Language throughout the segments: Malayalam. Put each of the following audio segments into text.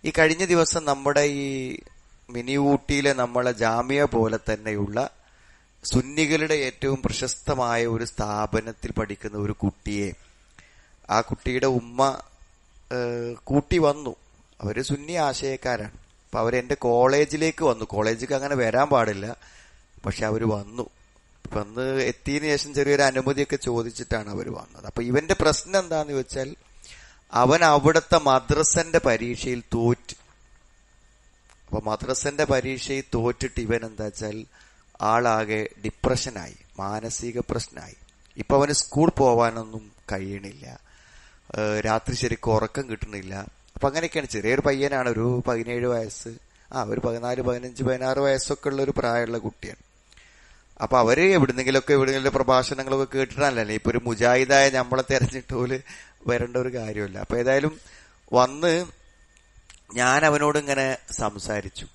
ഈ കഴിഞ്ഞ ദിവസം നമ്മുടെ ഈ മിനി ഊട്ടിയിലെ നമ്മളെ ജാമ്യ പോലെ തന്നെയുള്ള സുന്നികളുടെ ഏറ്റവും പ്രശസ്തമായ ഒരു സ്ഥാപനത്തിൽ പഠിക്കുന്ന ഒരു കുട്ടിയെ ആ കുട്ടിയുടെ ഉമ്മ ഏഹ്, കൂട്ടി വന്നു അവര് സുന്നി ആശയക്കാരാണ് അപ്പൊ അവരെന്റെ കോളേജിലേക്ക് വന്നു കോളേജിലേക്ക് അങ്ങനെ വരാൻ പാടില്ല പക്ഷെ അവര് വന്നു വന്ന് എത്തിയതിനു ശേഷം ചെറിയൊരു അനുമതിയൊക്കെ ചോദിച്ചിട്ടാണ് അവർ വന്നത് അപ്പൊ ഇവന്റെ പ്രശ്നം എന്താന്ന് വെച്ചാൽ അവൻ അവിടുത്തെ മദ്രസന്റെ പരീക്ഷയിൽ തോറ്റ് അപ്പൊ മദ്രസന്റെ പരീക്ഷയിൽ തോറ്റിട്ട് ഇവൻ എന്താ വെച്ചാൽ ആളാകെ ഡിപ്രഷനായി മാനസിക പ്രശ്നമായി ഇപ്പൊ അവന് സ്കൂൾ പോവാനൊന്നും കഴിയണില്ല ഏഹ് രാത്രി ശരിക്കും ഉറക്കം കിട്ടണില്ല അപ്പൊ അങ്ങനെയൊക്കെയാണ് ചെറിയൊരു പയ്യനാണ് ഒരു പതിനേഴ് വയസ്സ് ആ ഒരു പതിനാല് പതിനഞ്ച് പതിനാറ് വയസ്സൊക്കെ ഉള്ള ഒരു പ്രായമുള്ള കുട്ടിയാണ് അപ്പൊ അവര് എവിടുന്നെങ്കിലൊക്കെ എവിടെയെങ്കിലും പ്രഭാഷണങ്ങളൊക്കെ കേട്ടിട്ടാണല്ലേ ഇപ്പൊ ഒരു മുജാഹിദായ നമ്മളെ തെരഞ്ഞിട്ട് പോലെ വരേണ്ട ഒരു കാര്യമല്ല അപ്പൊ ഏതായാലും വന്ന് ഞാൻ അവനോട് ഇങ്ങനെ സംസാരിച്ചു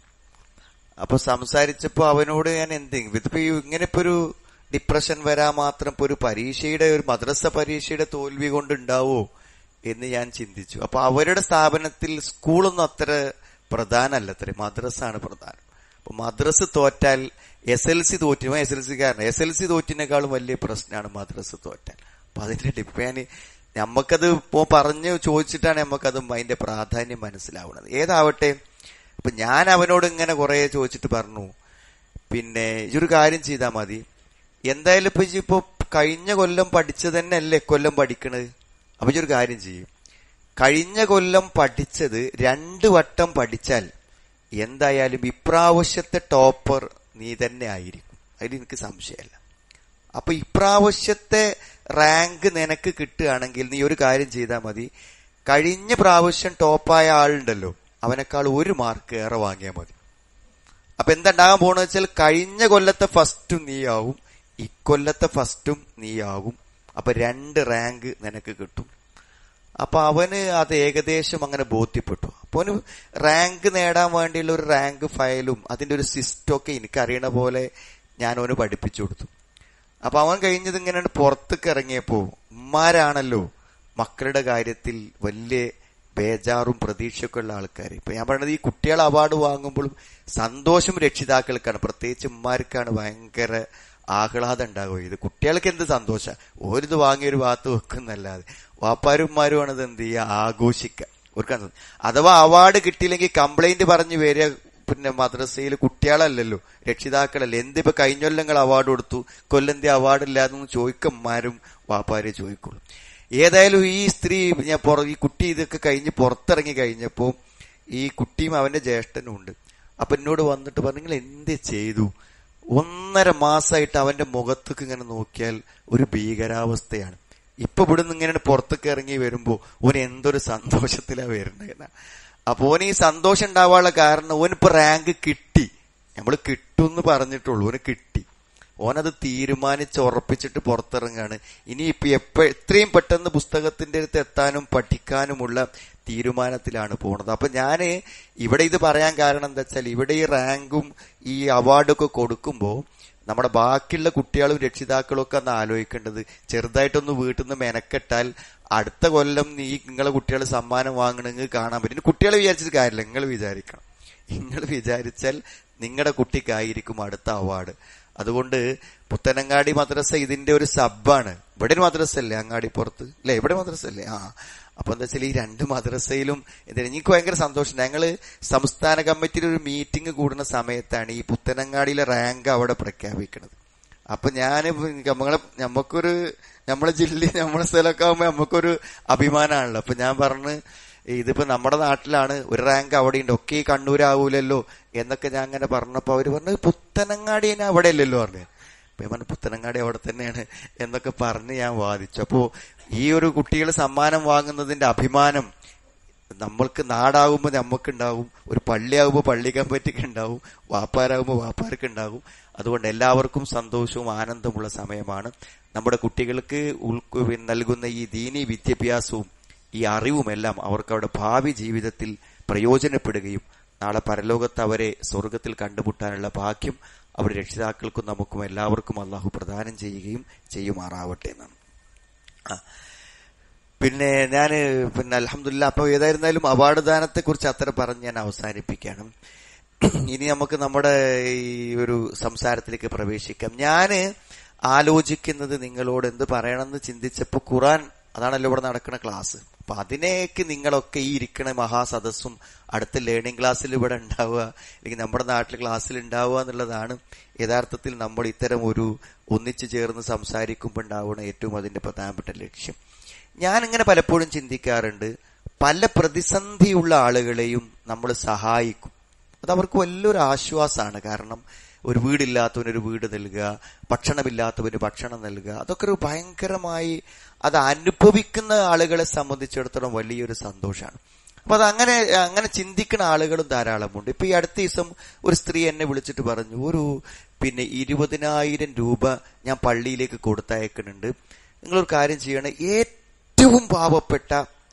അപ്പൊ സംസാരിച്ചപ്പോ അവനോട് ഞാൻ എന്തെങ്കിലും ഇതിപ്പോ ഈ ഇങ്ങനെ ഇപ്പൊ ഒരു ഡിപ്രഷൻ വരാൻ മാത്രം ഇപ്പൊ ഒരു പരീക്ഷയുടെ ഒരു മദ്രസ പരീക്ഷയുടെ തോൽവി കൊണ്ട് ഉണ്ടാവോ എന്ന് ഞാൻ ചിന്തിച്ചു അപ്പൊ അവരുടെ സ്ഥാപനത്തിൽ സ്കൂളൊന്നും അത്ര പ്രധാനമല്ല അത്ര മദ്രസ ആണ് പ്രധാനം അപ്പൊ മദ്രസ് തോറ്റാൽ എസ് എൽ സി തോറ്റുമോ എസ് എൽ സി കാരണം എസ് എൽ സി തോറ്റിനേക്കാളും വലിയ പ്രശ്നമാണ് മദ്രസ് തോറ്റാൽ അപ്പൊ അതിന്റെ ഡിപ്പാന് നമ്മക്കത് ഇപ്പോ പറഞ്ഞ് ചോദിച്ചിട്ടാണ് നമുക്കത് അതിന്റെ പ്രാധാന്യം മനസ്സിലാവുന്നത് ഏതാവട്ടെ അപ്പൊ ഞാൻ അവനോട് ഇങ്ങനെ കുറെ ചോദിച്ചിട്ട് പറഞ്ഞു പിന്നെ ഈ ഒരു കാര്യം ചെയ്താൽ മതി എന്തായാലും ഇപ്പൊ ഇജ്ജ് ഇപ്പൊ കഴിഞ്ഞ കൊല്ലം പഠിച്ചത് തന്നെ അല്ലേ കൊല്ലം പഠിക്കണത് അപ്പൊ ഇജ്ജ് ഒരു കാര്യം ചെയ്യും കഴിഞ്ഞ കൊല്ലം പഠിച്ചത് രണ്ട് വട്ടം പഠിച്ചാൽ എന്തായാലും ഇപ്രാവശ്യത്തെ ടോപ്പർ നീ തന്നെ ആയിരിക്കും അതിൽ എനിക്ക് സംശയമല്ല അപ്പൊ ഇപ്രാവശ്യത്തെ റാങ്ക് നിനക്ക് കിട്ടുകയാണെങ്കിൽ നീ ഒരു കാര്യം ചെയ്താൽ മതി കഴിഞ്ഞ പ്രാവശ്യം ടോപ്പായ ആളുണ്ടല്ലോ അവനേക്കാൾ ഒരു മാർക്ക് ഏറെ വാങ്ങിയാൽ മതി അപ്പൊ എന്തുണ്ടാകാൻ പോണെന്ന് വെച്ചാൽ കഴിഞ്ഞ കൊല്ലത്തെ ഫസ്റ്റും നീയാവും ഇക്കൊല്ലത്തെ ഫസ്റ്റും നീയാകും അപ്പൊ രണ്ട് റാങ്ക് നിനക്ക് കിട്ടും അപ്പൊ അവന് അത് ഏകദേശം അങ്ങനെ ബോധ്യപ്പെട്ടു അപ്പൊ അവന് റാങ്ക് നേടാൻ വേണ്ടിയുള്ള ഒരു റാങ്ക് ഫയലും അതിന്റെ ഒരു സിസ്റ്റം ഒക്കെ എനിക്കറിയണ പോലെ ഞാൻ അവന് പഠിപ്പിച്ചു കൊടുത്തു അപ്പൊ അവൻ കഴിഞ്ഞത് ഇങ്ങനെ പുറത്തേക്ക് ഇറങ്ങിയപ്പോ ഉമ്മാരാണല്ലോ മക്കളുടെ കാര്യത്തിൽ വലിയ ബേജാറും പ്രതീക്ഷയൊക്കെ ഉള്ള ആൾക്കാർ ഇപ്പൊ ഞാൻ പറയുന്നത് ഈ കുട്ടികൾ അവാർഡ് വാങ്ങുമ്പോഴും സന്തോഷം രക്ഷിതാക്കൾക്കാണ് പ്രത്യേകിച്ച് ഉമ്മാർക്കാണ് ഭയങ്കര ആഹ്ലാദം ഉണ്ടാവുക ഇത് കുട്ടികൾക്ക് എന്ത് സന്തോഷ ഓരിത് വാങ്ങി ഒരു ഭാഗത്ത് വെക്കുന്നല്ലാതെ വാപ്പാരുമാരുമാണ് ഇത് എന്ത് ചെയ്യുക ആഘോഷിക്കുക ഓർക്കാൻ അഥവാ അവാർഡ് കിട്ടിയില്ലെങ്കിൽ കംപ്ലൈന്റ് പറഞ്ഞു വരിക പിന്നെ മദ്രസയിൽ കുട്ടികളല്ലല്ലോ രക്ഷിതാക്കളല്ലേ എന്തിപ്പോ കഴിഞ്ഞൊല്ലങ്ങൾ അവാർഡ് കൊടുത്തു കൊല്ലന്തി അവാർഡ് ഇല്ലാതെന്ന് ചോദിക്കന്മാരും വാപ്പാരെ ചോദിക്കുള്ളൂ ഏതായാലും ഈ സ്ത്രീ ഞാൻ പുറ ഈ കുട്ടി ഇതൊക്കെ കഴിഞ്ഞ് പുറത്തിറങ്ങി കഴിഞ്ഞപ്പോ ഈ കുട്ടിയും അവന്റെ ജ്യേഷ്ഠനും ഉണ്ട് അപ്പൊ എന്നോട് വന്നിട്ട് പറഞ്ഞു നിങ്ങൾ എന്ത് ചെയ്തു ഒന്നര മാസമായിട്ട് അവന്റെ മുഖത്തേക്ക് ഇങ്ങനെ നോക്കിയാൽ ഒരു ഭീകരാവസ്ഥയാണ് ഇപ്പൊ ഇവിടുന്ന് ഇങ്ങനെ പുറത്തേക്ക് ഇറങ്ങി വരുമ്പോ ഓൻ എന്തൊരു സന്തോഷത്തിലാ വരുന്നത് അപ്പൊ ഓന് ഈ സന്തോഷം ഉണ്ടാവാനുള്ള കാരണം ഓനിപ്പോ റാങ്ക് കിട്ടി നമ്മൾ കിട്ടുമെന്ന് പറഞ്ഞിട്ടുള്ളൂ ഓന് കിട്ടി ഓനത് തീരുമാനിച്ച് ഉറപ്പിച്ചിട്ട് പുറത്തിറങ്ങാണ് ഇനിയിപ്പോ എപ്പോ എത്രയും പെട്ടെന്ന് പുസ്തകത്തിന്റെ അടുത്ത് എത്താനും പഠിക്കാനുമുള്ള തീരുമാനത്തിലാണ് പോണത് അപ്പൊ ഞാന് ഇവിടെ ഇത് പറയാൻ കാരണം എന്താ വെച്ചാൽ ഇവിടെ ഈ റാങ്കും ഈ അവാർഡൊക്കെ കൊടുക്കുമ്പോ നമ്മുടെ ബാക്കിയുള്ള കുട്ടികളും രക്ഷിതാക്കളും ഒക്കെ ഒന്ന് ആലോചിക്കേണ്ടത് ചെറുതായിട്ടൊന്ന് വീട്ടിൽ നിന്ന് മെനക്കെട്ടാൽ അടുത്ത കൊല്ലം നീ നിങ്ങളെ കുട്ടികൾ സമ്മാനം വാങ്ങണമെങ്കിൽ കാണാൻ പറ്റും കുട്ടികളെ വിചാരിച്ചിട്ട് കാര്യമില്ല നിങ്ങൾ വിചാരിക്കണം നിങ്ങൾ വിചാരിച്ചാൽ നിങ്ങളുടെ കുട്ടിക്കായിരിക്കും അടുത്ത അവാർഡ് അതുകൊണ്ട് പുത്തനങ്ങാടി മദ്രസ ഇതിന്റെ ഒരു സബ്ബാണ് ഇവിടെ ഒരു മദ്രസ അല്ലേ അങ്ങാടി പുറത്ത് അല്ലെ ഇവിടെ മദ്രസ അല്ലേ ആ അപ്പൊ എന്താ വെച്ചാൽ ഈ രണ്ട് മദ്രസയിലും എന്താ എനിക്ക് ഭയങ്കര സന്തോഷം ഞങ്ങള് സംസ്ഥാന കമ്മിറ്റിയിൽ ഒരു മീറ്റിംഗ് കൂടുന്ന സമയത്താണ് ഈ പുത്തനങ്ങാടിയിലെ റാങ്ക് അവിടെ പ്രഖ്യാപിക്കുന്നത് അപ്പൊ ഞാൻ നമ്മളെ നമുക്കൊരു നമ്മളെ ജില്ലയിൽ നമ്മളെ സ്ഥലമൊക്കെ ആകുമ്പോ നമുക്കൊരു അഭിമാനമാണല്ലോ അപ്പൊ ഞാൻ പറഞ്ഞ് ഇതിപ്പോ നമ്മുടെ നാട്ടിലാണ് ഒരു റാങ്ക് അവിടെ ഉണ്ട് ഒക്കെ ഈ കണ്ണൂരാവൂലല്ലോ എന്നൊക്കെ ഞാൻ അങ്ങനെ പറഞ്ഞപ്പോ അവര് പറഞ്ഞു പുത്തനങ്ങാടി തന്നെ അവിടെ അല്ലല്ലോ പറഞ്ഞു അപ്പൊ ഞാൻ പറഞ്ഞു പുത്തനങ്ങാടി അവിടെ തന്നെയാണ് എന്നൊക്കെ പറഞ്ഞ് ഞാൻ വാദിച്ചു അപ്പോ ഈ ഒരു കുട്ടികൾ സമ്മാനം വാങ്ങുന്നതിന്റെ അഭിമാനം നമ്മൾക്ക് നാടാകുമ്പോൾ നമുക്കുണ്ടാവും ഒരു പള്ളിയാകുമ്പോൾ പള്ളി കമ്പറ്റിക്ക് ഉണ്ടാവും വാപ്പാരാകുമ്പോൾ വാപ്പാർക്ക് ഉണ്ടാകും അതുകൊണ്ട് എല്ലാവർക്കും സന്തോഷവും ആനന്ദമുള്ള സമയമാണ് നമ്മുടെ കുട്ടികൾക്ക് ഉൾക്കു നൽകുന്ന ഈ ദീനി വിദ്യാഭ്യാസവും ഈ അറിവുമെല്ലാം അവർക്ക് അവരുടെ ഭാവി ജീവിതത്തിൽ പ്രയോജനപ്പെടുകയും നാളെ പരലോകത്ത് അവരെ സ്വർഗത്തിൽ കണ്ടുമുട്ടാനുള്ള ഭാഗ്യം അവരുടെ രക്ഷിതാക്കൾക്കും നമുക്കും എല്ലാവർക്കും അള്ളാഹു പ്രദാനം ചെയ്യുകയും ചെയ്യുമാറാവട്ടെ എന്നാണ് ആ പിന്നെ ഞാൻ പിന്നെ അലഹമില്ല അപ്പൊ ഏതായിരുന്നാലും അവാർഡ് ദാനത്തെ കുറിച്ച് അത്ര പറഞ്ഞ് ഞാൻ അവസാനിപ്പിക്കുകയാണ് ഇനി നമുക്ക് നമ്മുടെ ഈ ഒരു സംസാരത്തിലേക്ക് പ്രവേശിക്കാം ഞാന് ആലോചിക്കുന്നത് നിങ്ങളോട് എന്ത് പറയണമെന്ന് ചിന്തിച്ചപ്പോ ഖുറാൻ അതാണല്ലോ ഇവിടെ നടക്കുന്ന ക്ലാസ് അപ്പൊ അതിനേക്ക് നിങ്ങളൊക്കെ ഈ ഇരിക്കണ മഹാസദസ്സും അടുത്ത ലേണിംഗ് ക്ലാസ്സിൽ ഇവിടെ ഉണ്ടാവുക അല്ലെങ്കിൽ നമ്മുടെ നാട്ടിൽ ക്ലാസ്സിൽ ഉണ്ടാവുക എന്നുള്ളതാണ് യഥാർത്ഥത്തിൽ നമ്മൾ ഇത്തരം ഒരു ഒന്നിച്ചു ചേർന്ന് സംസാരിക്കുമ്പോൾ ഉണ്ടാവുന്ന ഏറ്റവും അതിന്റെ പ്രധാനപ്പെട്ട ലക്ഷ്യം ഞാൻ ഇങ്ങനെ പലപ്പോഴും ചിന്തിക്കാറുണ്ട് പല പ്രതിസന്ധിയുള്ള ആളുകളെയും നമ്മൾ സഹായിക്കും അത് അവർക്ക് വലിയൊരു ആശ്വാസമാണ് കാരണം ഒരു വീടില്ലാത്തവനൊരു വീട് നൽകുക ഭക്ഷണമില്ലാത്തവന് ഭക്ഷണം നൽകുക അതൊക്കെ ഒരു ഭയങ്കരമായി അത് അനുഭവിക്കുന്ന ആളുകളെ സംബന്ധിച്ചിടത്തോളം വലിയൊരു സന്തോഷമാണ് അപ്പൊ അത് അങ്ങനെ അങ്ങനെ ചിന്തിക്കുന്ന ആളുകളും ധാരാളമുണ്ട് ഇപ്പൊ ഈ അടുത്ത ദിവസം ഒരു സ്ത്രീ എന്നെ വിളിച്ചിട്ട് പറഞ്ഞു ഒരു പിന്നെ ഇരുപതിനായിരം രൂപ ഞാൻ പള്ളിയിലേക്ക് കൊടുത്തയക്കുന്നുണ്ട് നിങ്ങളൊരു കാര്യം ചെയ്യണം ഏറ്റവും പാവപ്പെട്ട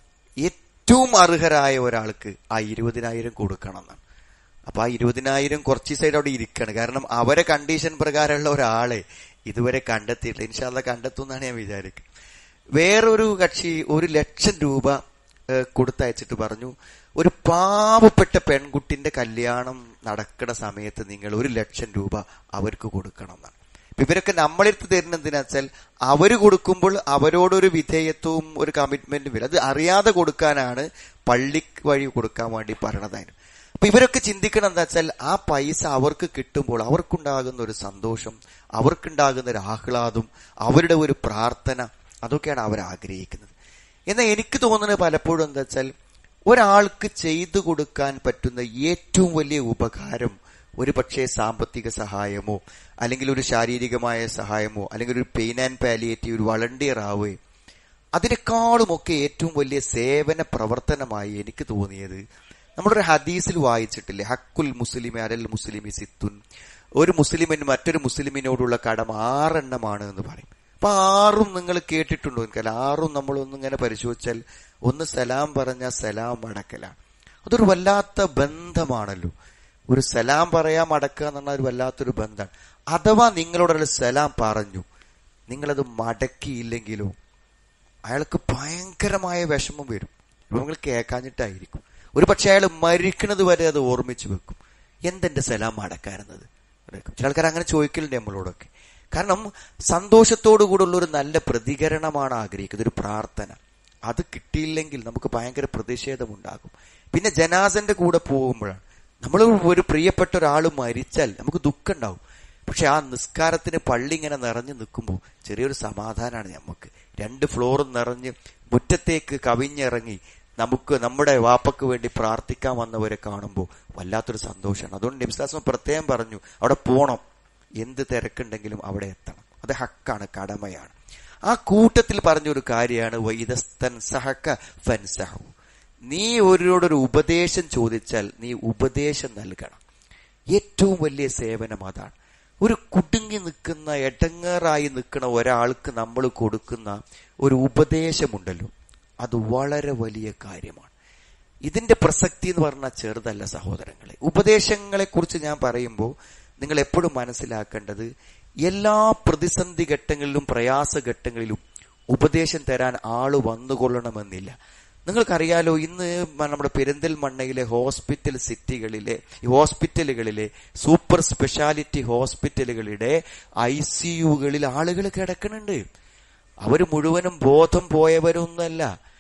ഏറ്റവും അർഹരായ ഒരാൾക്ക് ആ ഇരുപതിനായിരം കൊടുക്കണം എന്നാണ് അപ്പൊ ആ ഇരുപതിനായിരം കുറച്ച് സൈഡ് അവിടെ ഇരിക്കണം കാരണം അവരെ കണ്ടീഷൻ പ്രകാരമുള്ള ഒരാളെ ഇതുവരെ കണ്ടെത്തിയിട്ടില്ല ഇൻഷാല്ല കണ്ടെത്തും എന്നാണ് ഞാൻ വിചാരിക്കുന്നത് വേറൊരു കക്ഷി ഒരു ലക്ഷം രൂപ ഏഹ്, കൊടുത്തയച്ചിട്ട് പറഞ്ഞു ഒരു പാവപ്പെട്ട പെൺകുട്ടിന്റെ കല്യാണം നടക്കുന്ന സമയത്ത് നിങ്ങൾ ഒരു ലക്ഷം രൂപ അവർക്ക് കൊടുക്കണം എന്നാണ് ഇപ്പൊ ഇവരൊക്കെ നമ്മളെടുത്ത് തരുന്ന എന്തിനാ വെച്ചാൽ അവര് കൊടുക്കുമ്പോൾ അവരോടൊരു വിധേയത്വവും ഒരു കമ്മിറ്റ്മെന്റും വരും അത് അറിയാതെ കൊടുക്കാനാണ് പള്ളി വഴി കൊടുക്കാൻ വേണ്ടി പറയണതായിരുന്നു അപ്പൊ ഇവരൊക്കെ ചിന്തിക്കണം എന്താ വെച്ചാൽ ആ പൈസ അവർക്ക് കിട്ടുമ്പോൾ അവർക്കുണ്ടാകുന്ന ഒരു സന്തോഷം അവർക്കുണ്ടാകുന്ന ഒരു ആഹ്ലാദം അവരുടെ ഒരു പ്രാർത്ഥന അതൊക്കെയാണ് അവർ ആഗ്രഹിക്കുന്നത് എന്നാൽ എനിക്ക് തോന്നുന്നത് പലപ്പോഴും എന്താ വെച്ചാൽ ഒരാൾക്ക് ചെയ്തു കൊടുക്കാൻ പറ്റുന്ന ഏറ്റവും വലിയ ഉപകാരം ഒരു പക്ഷേ സാമ്പത്തിക സഹായമോ അല്ലെങ്കിൽ ഒരു ശാരീരികമായ സഹായമോ അല്ലെങ്കിൽ ഒരു പെയിൻ ആൻഡ് പാലിയേറ്റീവ് ഒരു വളണ്ടിയർ ആവുകയും അതിനേക്കാളുമൊക്കെ ഏറ്റവും വലിയ സേവന പ്രവർത്തനമായി എനിക്ക് തോന്നിയത് നമ്മളൊരു ഹദീസിൽ വായിച്ചിട്ടില്ലേ ഹക്കുൽ മുസ്ലിം അരൽ മുസ്ലിമി സിത്തുൻ ഒരു മുസ്ലിമിന് മറ്റൊരു മുസ്ലിമിനോടുള്ള കടം ആറെണ്ണമാണ് എന്ന് പറയും അപ്പൊ ആറും നിങ്ങൾ കേട്ടിട്ടുണ്ടോ എനിക്കല്ല ആറും നമ്മളൊന്നും ഇങ്ങനെ പരിശോധിച്ചാൽ ഒന്ന് സലാം പറഞ്ഞ സലാം അടക്കലാണ് അതൊരു വല്ലാത്ത ബന്ധമാണല്ലോ ഒരു സലാം പറയാം അടക്കുക എന്ന് പറഞ്ഞാൽ ഒരു വല്ലാത്തൊരു ബന്ധമാണ് അഥവാ നിങ്ങളോടൊരു സലാം പറഞ്ഞു നിങ്ങളത് മടക്കിയില്ലെങ്കിലോ അയാൾക്ക് ഭയങ്കരമായ വിഷമം വരും ഇപ്പൊ നിങ്ങൾ കേൾക്കാഞ്ഞിട്ടായിരിക്കും ഒരു പക്ഷെ അയാൾ മരിക്കുന്നത് വരെ അത് ഓർമ്മിച്ചു വെക്കും എന്തെന്റെ സലാം അടക്കാരുന്നത് ചില ആൾക്കാർ അങ്ങനെ ചോദിക്കലുണ്ട് നമ്മളോടൊക്കെ കാരണം സന്തോഷത്തോടു കൂടെയുള്ള ഒരു നല്ല പ്രതികരണമാണ് ആഗ്രഹിക്കുന്നത് ഒരു പ്രാർത്ഥന അത് കിട്ടിയില്ലെങ്കിൽ നമുക്ക് ഭയങ്കര പ്രതിഷേധമുണ്ടാകും പിന്നെ ജനാസന്റെ കൂടെ പോകുമ്പോഴാണ് നമ്മൾ ഒരു പ്രിയപ്പെട്ട ഒരാൾ മരിച്ചാൽ നമുക്ക് ദുഃഖം ഉണ്ടാവും പക്ഷെ ആ നിസ്കാരത്തിന് പള്ളി ഇങ്ങനെ നിറഞ്ഞു നിൽക്കുമ്പോൾ ചെറിയൊരു സമാധാനമാണ് നമുക്ക് രണ്ട് ഫ്ലോറും നിറഞ്ഞ് മുറ്റത്തേക്ക് കവിഞ്ഞിറങ്ങി നമുക്ക് നമ്മുടെ വാപ്പക്ക് വേണ്ടി പ്രാർത്ഥിക്കാൻ വന്നവരെ കാണുമ്പോൾ വല്ലാത്തൊരു സന്തോഷമാണ് അതുകൊണ്ട് നിംസാസം പ്രത്യേകം പറഞ്ഞു അവിടെ പോണം എന്ത് തിരക്കുണ്ടെങ്കിലും അവിടെ എത്തണം അത് ഹക്കാണ് കടമയാണ് ആ കൂട്ടത്തിൽ പറഞ്ഞൊരു കാര്യമാണ് വൈദസ്തൻ സഹക്ക ഫൻസഹു നീ ഒരുവരോടൊരു ഉപദേശം ചോദിച്ചാൽ നീ ഉപദേശം നൽകണം ഏറ്റവും വലിയ സേവനം അതാണ് ഒരു കുടുങ്ങി നിൽക്കുന്ന എടങ്ങേറായി നിൽക്കുന്ന ഒരാൾക്ക് നമ്മൾ കൊടുക്കുന്ന ഒരു ഉപദേശമുണ്ടല്ലോ അത് വളരെ വലിയ കാര്യമാണ് ഇതിന്റെ പ്രസക്തി എന്ന് പറഞ്ഞാൽ ചെറുതല്ല സഹോദരങ്ങളെ ഉപദേശങ്ങളെ കുറിച്ച് ഞാൻ പറയുമ്പോൾ നിങ്ങൾ എപ്പോഴും മനസ്സിലാക്കേണ്ടത് എല്ലാ പ്രതിസന്ധി ഘട്ടങ്ങളിലും പ്രയാസ ഘട്ടങ്ങളിലും ഉപദേശം തരാൻ ആള് വന്നുകൊള്ളണമെന്നില്ല നിങ്ങൾക്കറിയാലോ ഇന്ന് നമ്മുടെ പെരിന്തൽമണ്ണയിലെ ഹോസ്പിറ്റൽ സിറ്റികളിലെ ഈ ഹോസ്പിറ്റലുകളിലെ സൂപ്പർ സ്പെഷ്യാലിറ്റി ഹോസ്പിറ്റലുകളുടെ ഐ സിയുകളിൽ ആളുകൾ കിടക്കുന്നുണ്ട് അവര് മുഴുവനും ബോധം പോയവരൊന്നല്ല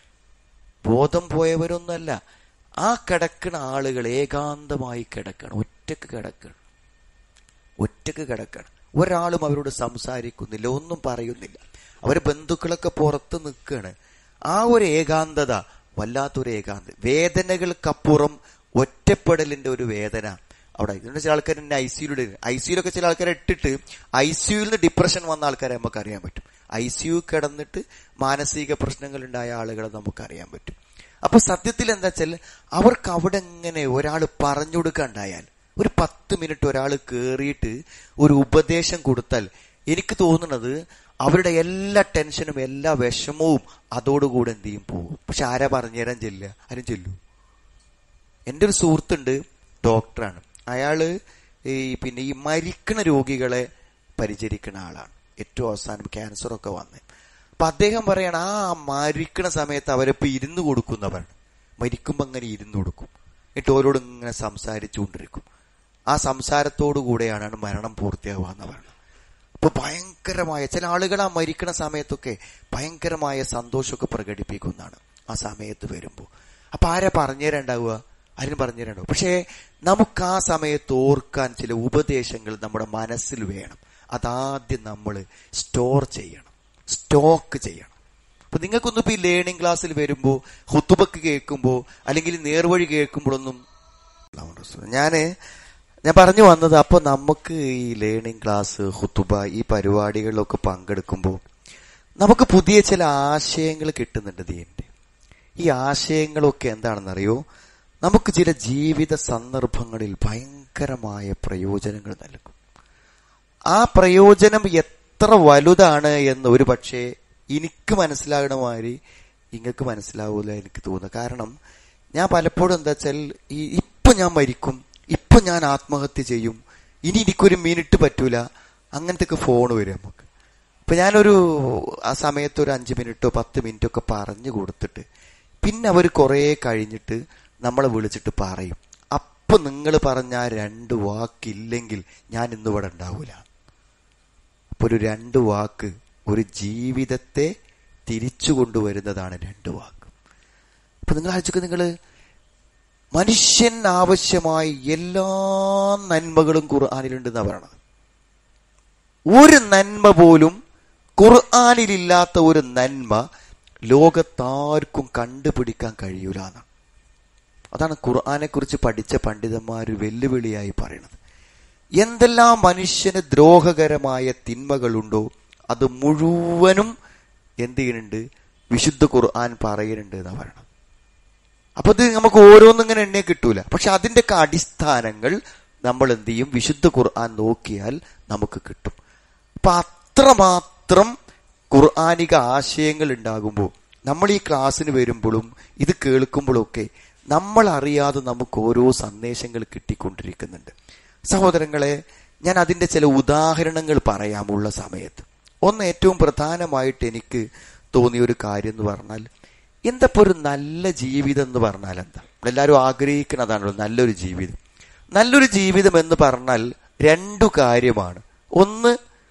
ബോധം പോയവരൊന്നല്ല ആ കിടക്കുന്ന ആളുകൾ ഏകാന്തമായി കിടക്കണം ഒറ്റക്ക് കിടക്കണം ഒറ്റക്ക് കിടക്കണം ഒരാളും അവരോട് സംസാരിക്കുന്നില്ല ഒന്നും പറയുന്നില്ല അവര് ബന്ധുക്കളൊക്കെ പുറത്ത് നിൽക്കുകയാണ് ആ ഒരു ഏകാന്തത വല്ലാത്തൊരു ഏകാന്ത വേദനകൾക്കപ്പുറം ഒറ്റപ്പെടലിന്റെ ഒരു വേദന അവിടെ ഇതിന്റെ ചില ആൾക്കാർ എന്നെ ഐ സിയിലൂടെ ഐ സിയിലൊക്കെ ചില ആൾക്കാരെ ഇട്ടിട്ട് ഐ സിയുയിൽ നിന്ന് ഡിപ്രഷൻ വന്ന ആൾക്കാരെ നമുക്ക് അറിയാൻ പറ്റും ഐ സിയു കിടന്നിട്ട് മാനസിക പ്രശ്നങ്ങൾ ഉണ്ടായ ആളുകളെ നമുക്ക് അറിയാൻ പറ്റും അപ്പൊ സത്യത്തിൽ എന്താ വെച്ചാൽ അവർക്ക് അവിടെ എങ്ങനെ ഒരാൾ പറഞ്ഞു കൊടുക്കണ്ടായാൽ ഒരു പത്ത് മിനിറ്റ് ഒരാൾ കേറിയിട്ട് ഒരു ഉപദേശം കൊടുത്താൽ എനിക്ക് തോന്നുന്നത് അവരുടെ എല്ലാ ടെൻഷനും എല്ലാ വിഷമവും അതോടുകൂടെ എന്ത് ചെയ്യും പോകും പക്ഷെ ആരാ പറഞ്ഞുതരാൻ ചെല്ലുക ആരും ചെല്ലൂ എൻ്റെ ഒരു സുഹൃത്തുണ്ട് ഡോക്ടറാണ് അയാള് ഈ പിന്നെ ഈ മരിക്കണ രോഗികളെ പരിചരിക്കുന്ന ആളാണ് ഏറ്റവും അവസാനം ക്യാൻസർ ഒക്കെ വന്ന് അപ്പൊ അദ്ദേഹം പറയണ ആ മരിക്കണ സമയത്ത് അവരിപ്പോ ഇരുന്ന് കൊടുക്കുന്നവരാണ് മരിക്കുമ്പോ അങ്ങനെ ഇരുന്ന് കൊടുക്കും എന്നിട്ട് ഓരോട് ഇങ്ങനെ സംസാരിച്ചുകൊണ്ടിരിക്കും ആ സംസാരത്തോടു കൂടെയാണ് മരണം പൂർത്തിയാവുക എന്ന് പറയുന്നത് അപ്പൊ ഭയങ്കരമായ ചില ആളുകൾ ആ മരിക്കണ സമയത്തൊക്കെ ഭയങ്കരമായ സന്തോഷമൊക്കെ പ്രകടിപ്പിക്കുന്നതാണ് ആ സമയത്ത് വരുമ്പോൾ അപ്പൊ ആരാ പറഞ്ഞുതരണ്ടാവുക ആരും പറഞ്ഞുതരണ്ടാവും പക്ഷേ നമുക്ക് ആ സമയത്ത് ഓർക്കാൻ ചില ഉപദേശങ്ങൾ നമ്മുടെ മനസ്സിൽ വേണം അതാദ്യം നമ്മൾ സ്റ്റോർ ചെയ്യണം സ്റ്റോക്ക് ചെയ്യണം അപ്പൊ നിങ്ങൾക്കൊന്നും ഇപ്പൊ ഈ ലേണിംഗ് ക്ലാസ്സിൽ വരുമ്പോൾ ഹുത്തുബക്ക് കേൾക്കുമ്പോൾ അല്ലെങ്കിൽ നേർവഴി കേൾക്കുമ്പോഴൊന്നും ഞാന് ഞാൻ പറഞ്ഞു വന്നത് അപ്പൊ നമുക്ക് ഈ ലേണിംഗ് ക്ലാസ് ഹുത്തുബ ഈ പരിപാടികളിലൊക്കെ പങ്കെടുക്കുമ്പോൾ നമുക്ക് പുതിയ ചില ആശയങ്ങൾ കിട്ടുന്നുണ്ട് ദീന്റെ ഈ ആശയങ്ങളൊക്കെ എന്താണെന്നറിയോ നമുക്ക് ചില ജീവിത സന്ദർഭങ്ങളിൽ ഭയങ്കരമായ പ്രയോജനങ്ങൾ നൽകും ആ പ്രയോജനം എത്ര വലുതാണ് എന്ന് ഒരു പക്ഷേ എനിക്ക് മനസ്സിലാകണ മാതിരി നിങ്ങൾക്ക് മനസ്സിലാവൂല എനിക്ക് തോന്നുന്നു കാരണം ഞാൻ പലപ്പോഴും എന്താ വെച്ചാൽ ഈ ഇപ്പൊ ഞാൻ മരിക്കും ഇപ്പൊ ഞാൻ ആത്മഹത്യ ചെയ്യും ഇനി എനിക്കൊരു മിനിറ്റ് പറ്റൂല അങ്ങനത്തെ ഫോൺ വരും നമുക്ക് ഇപ്പൊ ഞാനൊരു ആ സമയത്ത് ഒരു അഞ്ച് മിനിറ്റോ പത്ത് മിനിറ്റോ ഒക്കെ പറഞ്ഞു കൊടുത്തിട്ട് പിന്നെ അവർ കുറെ കഴിഞ്ഞിട്ട് നമ്മളെ വിളിച്ചിട്ട് പറയും അപ്പൊ നിങ്ങൾ പറഞ്ഞ ആ രണ്ട് വാക്കില്ലെങ്കിൽ ഞാൻ ഇന്നിവിടെ ഉണ്ടാവൂല അപ്പൊ ഒരു രണ്ട് വാക്ക് ഒരു ജീവിതത്തെ തിരിച്ചു കൊണ്ടുവരുന്നതാണ് രണ്ട് വാക്ക് അപ്പൊ നിങ്ങൾ ആലോചിക്കുക നിങ്ങള് മനുഷ്യൻ ആവശ്യമായ എല്ലാ നന്മകളും ഖുർആാനിലുണ്ടെന്നാ പറയണത് ഒരു നന്മ പോലും ഖുർആാനിലില്ലാത്ത ഒരു നന്മ ലോകത്താർക്കും കണ്ടുപിടിക്കാൻ കഴിയൂല എന്നാണ് അതാണ് ഖുർആാനെ കുറിച്ച് പഠിച്ച പണ്ഡിതന്മാർ വെല്ലുവിളിയായി പറയുന്നത് എന്തെല്ലാം മനുഷ്യന് ദ്രോഹകരമായ തിന്മകളുണ്ടോ അത് മുഴുവനും എന്ത് ചെയ്യുന്നുണ്ട് വിശുദ്ധ ഖുർആൻ പറയുന്നുണ്ട് എന്നാ പറയണം അപ്പൊ ഇത് നമുക്ക് ഓരോന്നും ഇങ്ങനെ എണ്ണയെ കിട്ടൂല പക്ഷെ അതിന്റെയൊക്കെ അടിസ്ഥാനങ്ങൾ നമ്മൾ എന്ത് ചെയ്യും വിശുദ്ധ ഖുർആൻ നോക്കിയാൽ നമുക്ക് കിട്ടും അപ്പൊ അത്രമാത്രം ഖുർആാനിക ആശയങ്ങൾ ഉണ്ടാകുമ്പോൾ നമ്മൾ ഈ ക്ലാസ്സിന് വരുമ്പോഴും ഇത് കേൾക്കുമ്പോഴൊക്കെ നമ്മൾ അറിയാതെ നമുക്ക് ഓരോ സന്ദേശങ്ങൾ കിട്ടിക്കൊണ്ടിരിക്കുന്നുണ്ട് സഹോദരങ്ങളെ ഞാൻ അതിന്റെ ചില ഉദാഹരണങ്ങൾ പറയാമുള്ള സമയത്ത് ഒന്ന് ഏറ്റവും പ്രധാനമായിട്ട് എനിക്ക് തോന്നിയ ഒരു കാര്യം എന്ന് പറഞ്ഞാൽ എന്തപ്പോ ഒരു നല്ല ജീവിതം എന്ന് പറഞ്ഞാൽ എന്താ എല്ലാവരും ആഗ്രഹിക്കുന്നതാണല്ലോ നല്ലൊരു ജീവിതം നല്ലൊരു ജീവിതം എന്ന് പറഞ്ഞാൽ രണ്ടു കാര്യമാണ് ഒന്ന്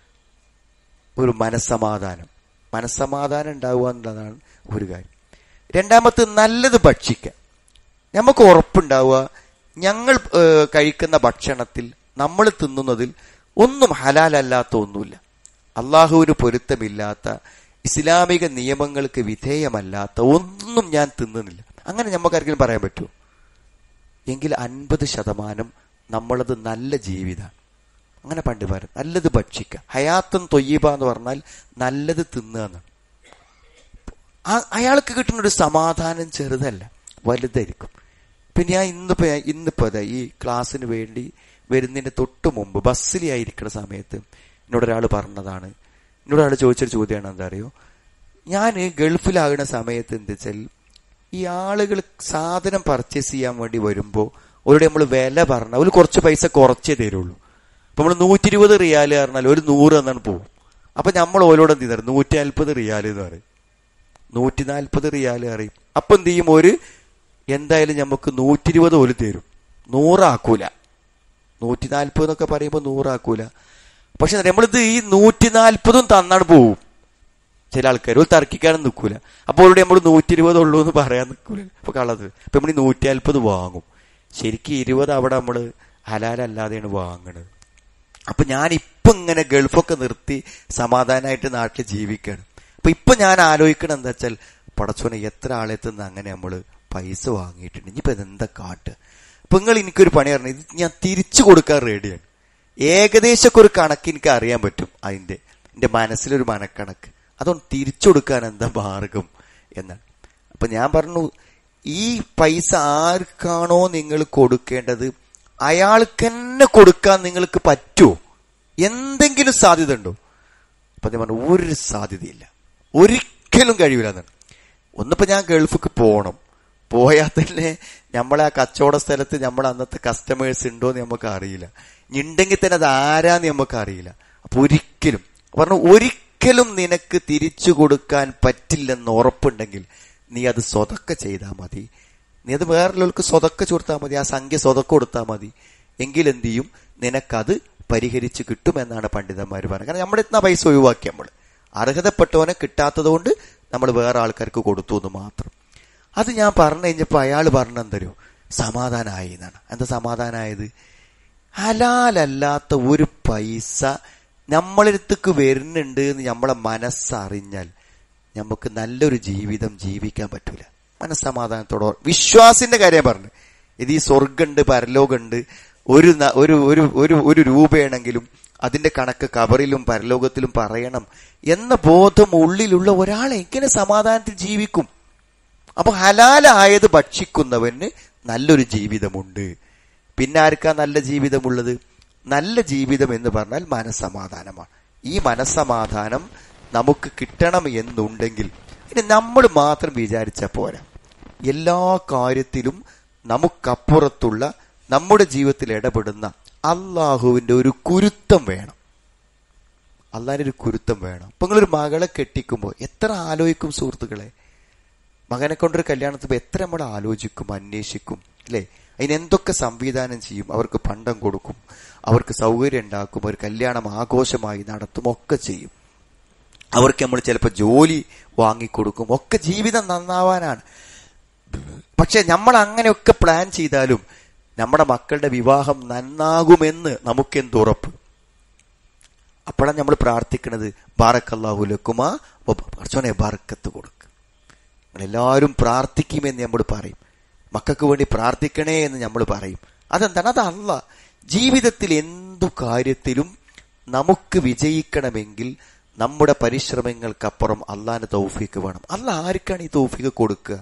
ഒരു മനസ്സമാധാനം മനസ്സമാധാനം ഉണ്ടാവുക എന്നുള്ളതാണ് ഒരു കാര്യം രണ്ടാമത്തെ നല്ലത് ഭക്ഷിക്കുക നമുക്ക് ഉറപ്പുണ്ടാവുക ഞങ്ങൾ കഴിക്കുന്ന ഭക്ഷണത്തിൽ നമ്മൾ തിന്നുന്നതിൽ ഒന്നും ഹലാലല്ലാത്ത ഒന്നുമില്ല അള്ളാഹുവിന് പൊരുത്തമില്ലാത്ത ഇസ്ലാമിക നിയമങ്ങൾക്ക് വിധേയമല്ലാത്ത ഒന്നും ഞാൻ തിന്നുന്നില്ല അങ്ങനെ നമുക്കാർക്കെങ്കിലും പറയാൻ പറ്റുമോ എങ്കിൽ അൻപത് ശതമാനം നമ്മളത് നല്ല ജീവിതമാണ് അങ്ങനെ പണ്ട് പറയും നല്ലത് ഭക്ഷിക്കുക ഹയാത്തൻ തൊയ്യബ എന്ന് പറഞ്ഞാൽ നല്ലത് തിന്നുക എന്നാണ് അയാൾക്ക് കിട്ടുന്ന ഒരു സമാധാനം ചെറുതല്ല വലുതായിരിക്കും പിന്നെ ഞാൻ ഇന്നിപ്പോ ഇന്നിപ്പോ അതെ ഈ ക്ലാസ്സിന് വേണ്ടി വരുന്നതിന്റെ തൊട്ട് മുമ്പ് ബസ്സിലായിരിക്കുന്ന സമയത്ത് എന്നോട് ഒരാൾ പറഞ്ഞതാണ് എന്നോട് ഒരാൾ ചോദിച്ചൊരു ചോദ്യമാണ് എന്താ അറിയോ ഞാൻ ഗൾഫിലാകുന്ന സമയത്ത് എന്താ വെച്ചാൽ ഈ ആളുകൾ സാധനം പർച്ചേസ് ചെയ്യാൻ വേണ്ടി വരുമ്പോൾ അവരോട് നമ്മൾ വില പറഞ്ഞാൽ ഒരു കുറച്ച് പൈസ കുറച്ചേ തരുള്ളൂ അപ്പൊ നമ്മൾ നൂറ്റി ഇരുപത് റിയാല് പറഞ്ഞാൽ ഒരു നൂറ് എന്നാണ് പോകും അപ്പൊ നമ്മൾ ഓരോട് എന്ത് ചെയ്താൽ നൂറ്റി നാൽപ്പത് റിയാല് എന്ന് പറയും നൂറ്റി നാൽപ്പത് റിയാല് അറിയും അപ്പൊ എന്ത് ചെയ്യും ഒരു എന്തായാലും നമുക്ക് നൂറ്റി ഇരുപത് ഒരു തരും നൂറാക്കൂല നൂറ്റി നാൽപ്പത് എന്നൊക്കെ പറയുമ്പോൾ നൂറാക്കൂല പക്ഷെ നമ്മളിത് ഈ നൂറ്റി നാൽപ്പതും തന്നാണ് പോവും ചില ആൾക്കാർ ഒരു തർക്കിക്കാനും നിൽക്കൂല അപ്പോൾ ഇവിടെ നമ്മൾ നൂറ്റി ഇരുപത് ഉള്ളൂ എന്ന് പറയാൻ നിൽക്കൂല അപ്പൊ കളത് അപ്പൊ നമ്മൾ ഈ നൂറ്റി നാൽപ്പത് വാങ്ങും ശരിക്കും ഇരുപത് അവിടെ നമ്മൾ ഹലാലല്ലാതെയാണ് വാങ്ങണത് അപ്പൊ ഞാൻ ഇപ്പൊ ഇങ്ങനെ ഗൾഫൊക്കെ നിർത്തി സമാധാനമായിട്ട് നാട്ടിൽ ജീവിക്കുകയാണ് അപ്പൊ ഇപ്പൊ ഞാൻ ആലോചിക്കണം എന്താ വെച്ചാൽ പടച്ചോനെ എത്ര ആളെത്തുന്ന അങ്ങനെ നമ്മള് പൈസ വാങ്ങിയിട്ടുണ്ട് ഇനിയിപ്പോ ഇതെന്താ കാട്ട് അപ്പൊ നിങ്ങൾ എനിക്കൊരു പണി പറഞ്ഞു ഇത് ഞാൻ തിരിച്ചു കൊടുക്കാൻ റെഡിയാണ് ഏകദേശമൊക്കെ ഒരു കണക്ക് എനിക്ക് അറിയാൻ പറ്റും അതിന്റെ എന്റെ മനസ്സിലൊരു മനക്കണക്ക് അതൊന്ന് തിരിച്ചു കൊടുക്കാൻ എന്താ മാർഗം എന്നാണ് അപ്പൊ ഞാൻ പറഞ്ഞു ഈ പൈസ ആർക്കാണോ നിങ്ങൾ കൊടുക്കേണ്ടത് അയാൾക്ക് തന്നെ കൊടുക്കാൻ നിങ്ങൾക്ക് പറ്റുമോ എന്തെങ്കിലും സാധ്യത ഉണ്ടോ അപ്പൊ ഞാൻ പറഞ്ഞു ഒരു സാധ്യതയില്ല ഒരിക്കലും കഴിയില്ല എന്നാണ് ഒന്നിപ്പോ ഞാൻ ഗൾഫിക്ക് പോകണം പോയാൽ തന്നെ നമ്മളെ ആ കച്ചവട സ്ഥലത്ത് നമ്മൾ അന്നത്തെ കസ്റ്റമേഴ്സ് ഉണ്ടോ എന്ന് നമുക്ക് അറിയില്ല ഉണ്ടെങ്കിൽ തന്നെ അത് ആരാന്ന് നമുക്ക് അറിയില്ല അപ്പൊ ഒരിക്കലും പറഞ്ഞു ഒരിക്കലും ഒരിക്കലും നിനക്ക് തിരിച്ചു കൊടുക്കാൻ പറ്റില്ലെന്ന് ഉറപ്പുണ്ടെങ്കിൽ നീ അത് സ്വതക്ക ചെയ്താൽ മതി നീ അത് വേറൊരാൾക്ക് സ്വതക്ക കൊടുത്താൽ മതി ആ സംഖ്യ സ്വതക്ക കൊടുത്താൽ മതി എങ്കിൽ എന്ത് ചെയ്യും നിനക്കത് പരിഹരിച്ച് കിട്ടുമെന്നാണ് പണ്ഡിതന്മാർ പറയുന്നത് കാരണം നമ്മുടെ ഇന്ന പൈസ ഒഴിവാക്കി നമ്മൾ അർഹതപ്പെട്ടവനെ കിട്ടാത്തത് കൊണ്ട് നമ്മൾ വേറെ ആൾക്കാർക്ക് കൊടുത്തു എന്ന് മാത്രം അത് ഞാൻ പറഞ്ഞു കഴിഞ്ഞപ്പോൾ അയാൾ പറഞ്ഞെന്തരോ സമാധാനമായി എന്നാണ് എന്താ സമാധാനമായത് ഹലാലല്ലാത്ത ഒരു പൈസ നമ്മളടുത്തേക്ക് വരുന്നുണ്ട് എന്ന് നമ്മളെ മനസ്സറിഞ്ഞാൽ നമുക്ക് നല്ലൊരു ജീവിതം ജീവിക്കാൻ പറ്റൂല മനസ്സമാധാനത്തോടെ വിശ്വാസിന്റെ കാര്യം പറഞ്ഞു ഇത് ഈ സ്വർഗമുണ്ട് പരലോകമുണ്ട് ഒരു ന- ഒരു ഒരു ഒരു ഒരു രൂപയാണെങ്കിലും അതിന്റെ കണക്ക് കബറിലും പരലോകത്തിലും പറയണം എന്ന ബോധം ഉള്ളിലുള്ള ഒരാൾ എങ്ങനെ സമാധാനത്തിൽ ജീവിക്കും അപ്പൊ ഹലാലായത് ഭക്ഷിക്കുന്നവന് നല്ലൊരു ജീവിതമുണ്ട് പിന്നെ ആർക്കാ നല്ല ജീവിതമുള്ളത് നല്ല ജീവിതം എന്ന് പറഞ്ഞാൽ മനസ്സമാധാനമാണ് ഈ മനസ്സമാധാനം നമുക്ക് കിട്ടണം എന്നുണ്ടെങ്കിൽ ഇനി നമ്മൾ മാത്രം വിചാരിച്ച പോരാ എല്ലാ കാര്യത്തിലും നമുക്കപ്പുറത്തുള്ള നമ്മുടെ ജീവിതത്തിൽ ഇടപെടുന്ന അള്ളാഹുവിന്റെ ഒരു കുരുത്തം വേണം അള്ളാഹിന്റെ ഒരു കുരുത്തം വേണം ഇപ്പൊ നിങ്ങളൊരു മകളെ കെട്ടിക്കുമ്പോൾ എത്ര ആലോചിക്കും സുഹൃത്തുക്കളെ മകനെ കൊണ്ടൊരു കല്യാണത്തിൽ എത്ര നമ്മൾ ആലോചിക്കും അന്വേഷിക്കും അല്ലേ അതിന് എന്തൊക്കെ സംവിധാനം ചെയ്യും അവർക്ക് പണ്ടം കൊടുക്കും അവർക്ക് സൗകര്യം ഉണ്ടാക്കും ഒരു കല്യാണം ആഘോഷമായി നടത്തും ഒക്കെ ചെയ്യും അവർക്ക് നമ്മൾ ചിലപ്പോൾ ജോലി വാങ്ങിക്കൊടുക്കും ഒക്കെ ജീവിതം നന്നാവാനാണ് പക്ഷെ നമ്മൾ അങ്ങനെയൊക്കെ പ്ലാൻ ചെയ്താലും നമ്മുടെ മക്കളുടെ വിവാഹം നന്നാകുമെന്ന് നമുക്കെന്ത് ഉറപ്പ് അപ്പോഴാണ് നമ്മൾ പ്രാർത്ഥിക്കുന്നത് ബാറക്കല്ലാഹുലക്കുമാ കുറച്ചോനെ ബാറക്കത്ത് കൊടുക്കുക എല്ലാവരും പ്രാർത്ഥിക്കുമെന്ന് നമ്മൾ പറയും മക്കൾക്ക് വേണ്ടി പ്രാർത്ഥിക്കണേ എന്ന് നമ്മൾ പറയും അതെന്താണ് അതല്ല ജീവിതത്തിൽ എന്തു കാര്യത്തിലും നമുക്ക് വിജയിക്കണമെങ്കിൽ നമ്മുടെ പരിശ്രമങ്ങൾക്കപ്പുറം അള്ളാന്റെ തൗഫീക്ക് വേണം അല്ല ആർക്കാണ് ഈ തൗഫീക്ക് കൊടുക്കുക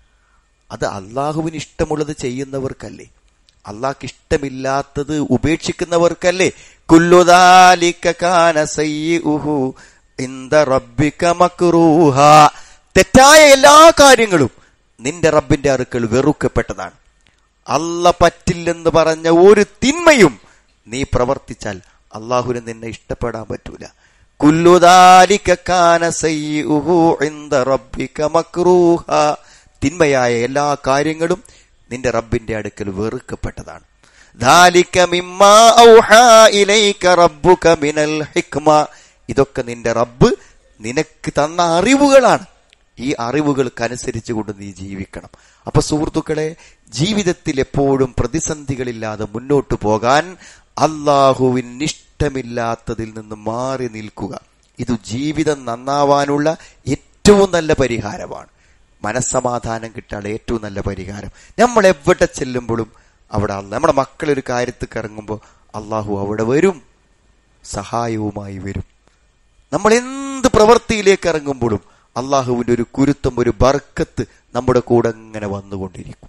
അത് അള്ളാഹുവിന് ഇഷ്ടമുള്ളത് ചെയ്യുന്നവർക്കല്ലേ അള്ളാഹ്ക്ക് ഇഷ്ടമില്ലാത്തത് ഉപേക്ഷിക്കുന്നവർക്കല്ലേ കുല്ലുദാലിക കാന സയ്യിഉഹു ഇന്ദ റബ്ബിക മക്റൂഹ തെറ്റായ എല്ലാ കാര്യങ്ങളും നിന്റെ റബ്ബിന്റെ അടുക്കൽ വെറുക്കപ്പെട്ടതാണ് അല്ല പറ്റില്ലെന്ന് പറഞ്ഞ ഒരു തിന്മയും നീ പ്രവർത്തിച്ചാൽ അള്ളാഹുവിന് നിന്നെ ഇഷ്ടപ്പെടാൻ പറ്റൂല കുല്ലുദാലിക കാന സയ്യിഉഹു ഇന്ദ റബ്ബിക മക്റൂഹ തിന്മയായ എല്ലാ കാര്യങ്ങളും നിന്റെ റബ്ബിന്റെ അടുക്കൽ വെറുക്കപ്പെട്ടതാണ് ذَلِكَ مِمَّا أَوْحَى إِلَيْكَ رَبُّكَ مِنَ الْحِكْمَةِ ഇതൊക്കെ നിന്റെ റബ്ബ് നിനക്ക് തന്ന അറിവുകളാണ് ഈ അറിവുകൾക്കനുസരിച്ച് കൊണ്ട് നീ ജീവിക്കണം അപ്പൊ സുഹൃത്തുക്കളെ ജീവിതത്തിൽ എപ്പോഴും പ്രതിസന്ധികളില്ലാതെ മുന്നോട്ട് പോകാൻ അള്ളാഹുവിന് ഇഷ്ടമില്ലാത്തതിൽ നിന്ന് മാറി നിൽക്കുക ഇത് ജീവിതം നന്നാവാനുള്ള ഏറ്റവും നല്ല പരിഹാരമാണ് മനസ്സമാധാനം കിട്ടാനുള്ള ഏറ്റവും നല്ല പരിഹാരം നമ്മൾ എവിടെ ചെല്ലുമ്പോഴും അവിടെ അല്ല നമ്മുടെ മക്കൾ ഒരു കാര്യത്തിൽ ഇറങ്ങുമ്പോൾ അള്ളാഹു അവിടെ വരും സഹായവുമായി വരും നമ്മൾ എന്ത് പ്രവൃത്തിയിലേക്ക് ഇറങ്ങുമ്പോഴും അള്ളാഹുവിന്റെ ഒരു കുരുത്തം ഒരു ബർക്കത്ത് നമ്മുടെ കൂടെ ഇങ്ങനെ വന്നുകൊണ്ടിരിക്കും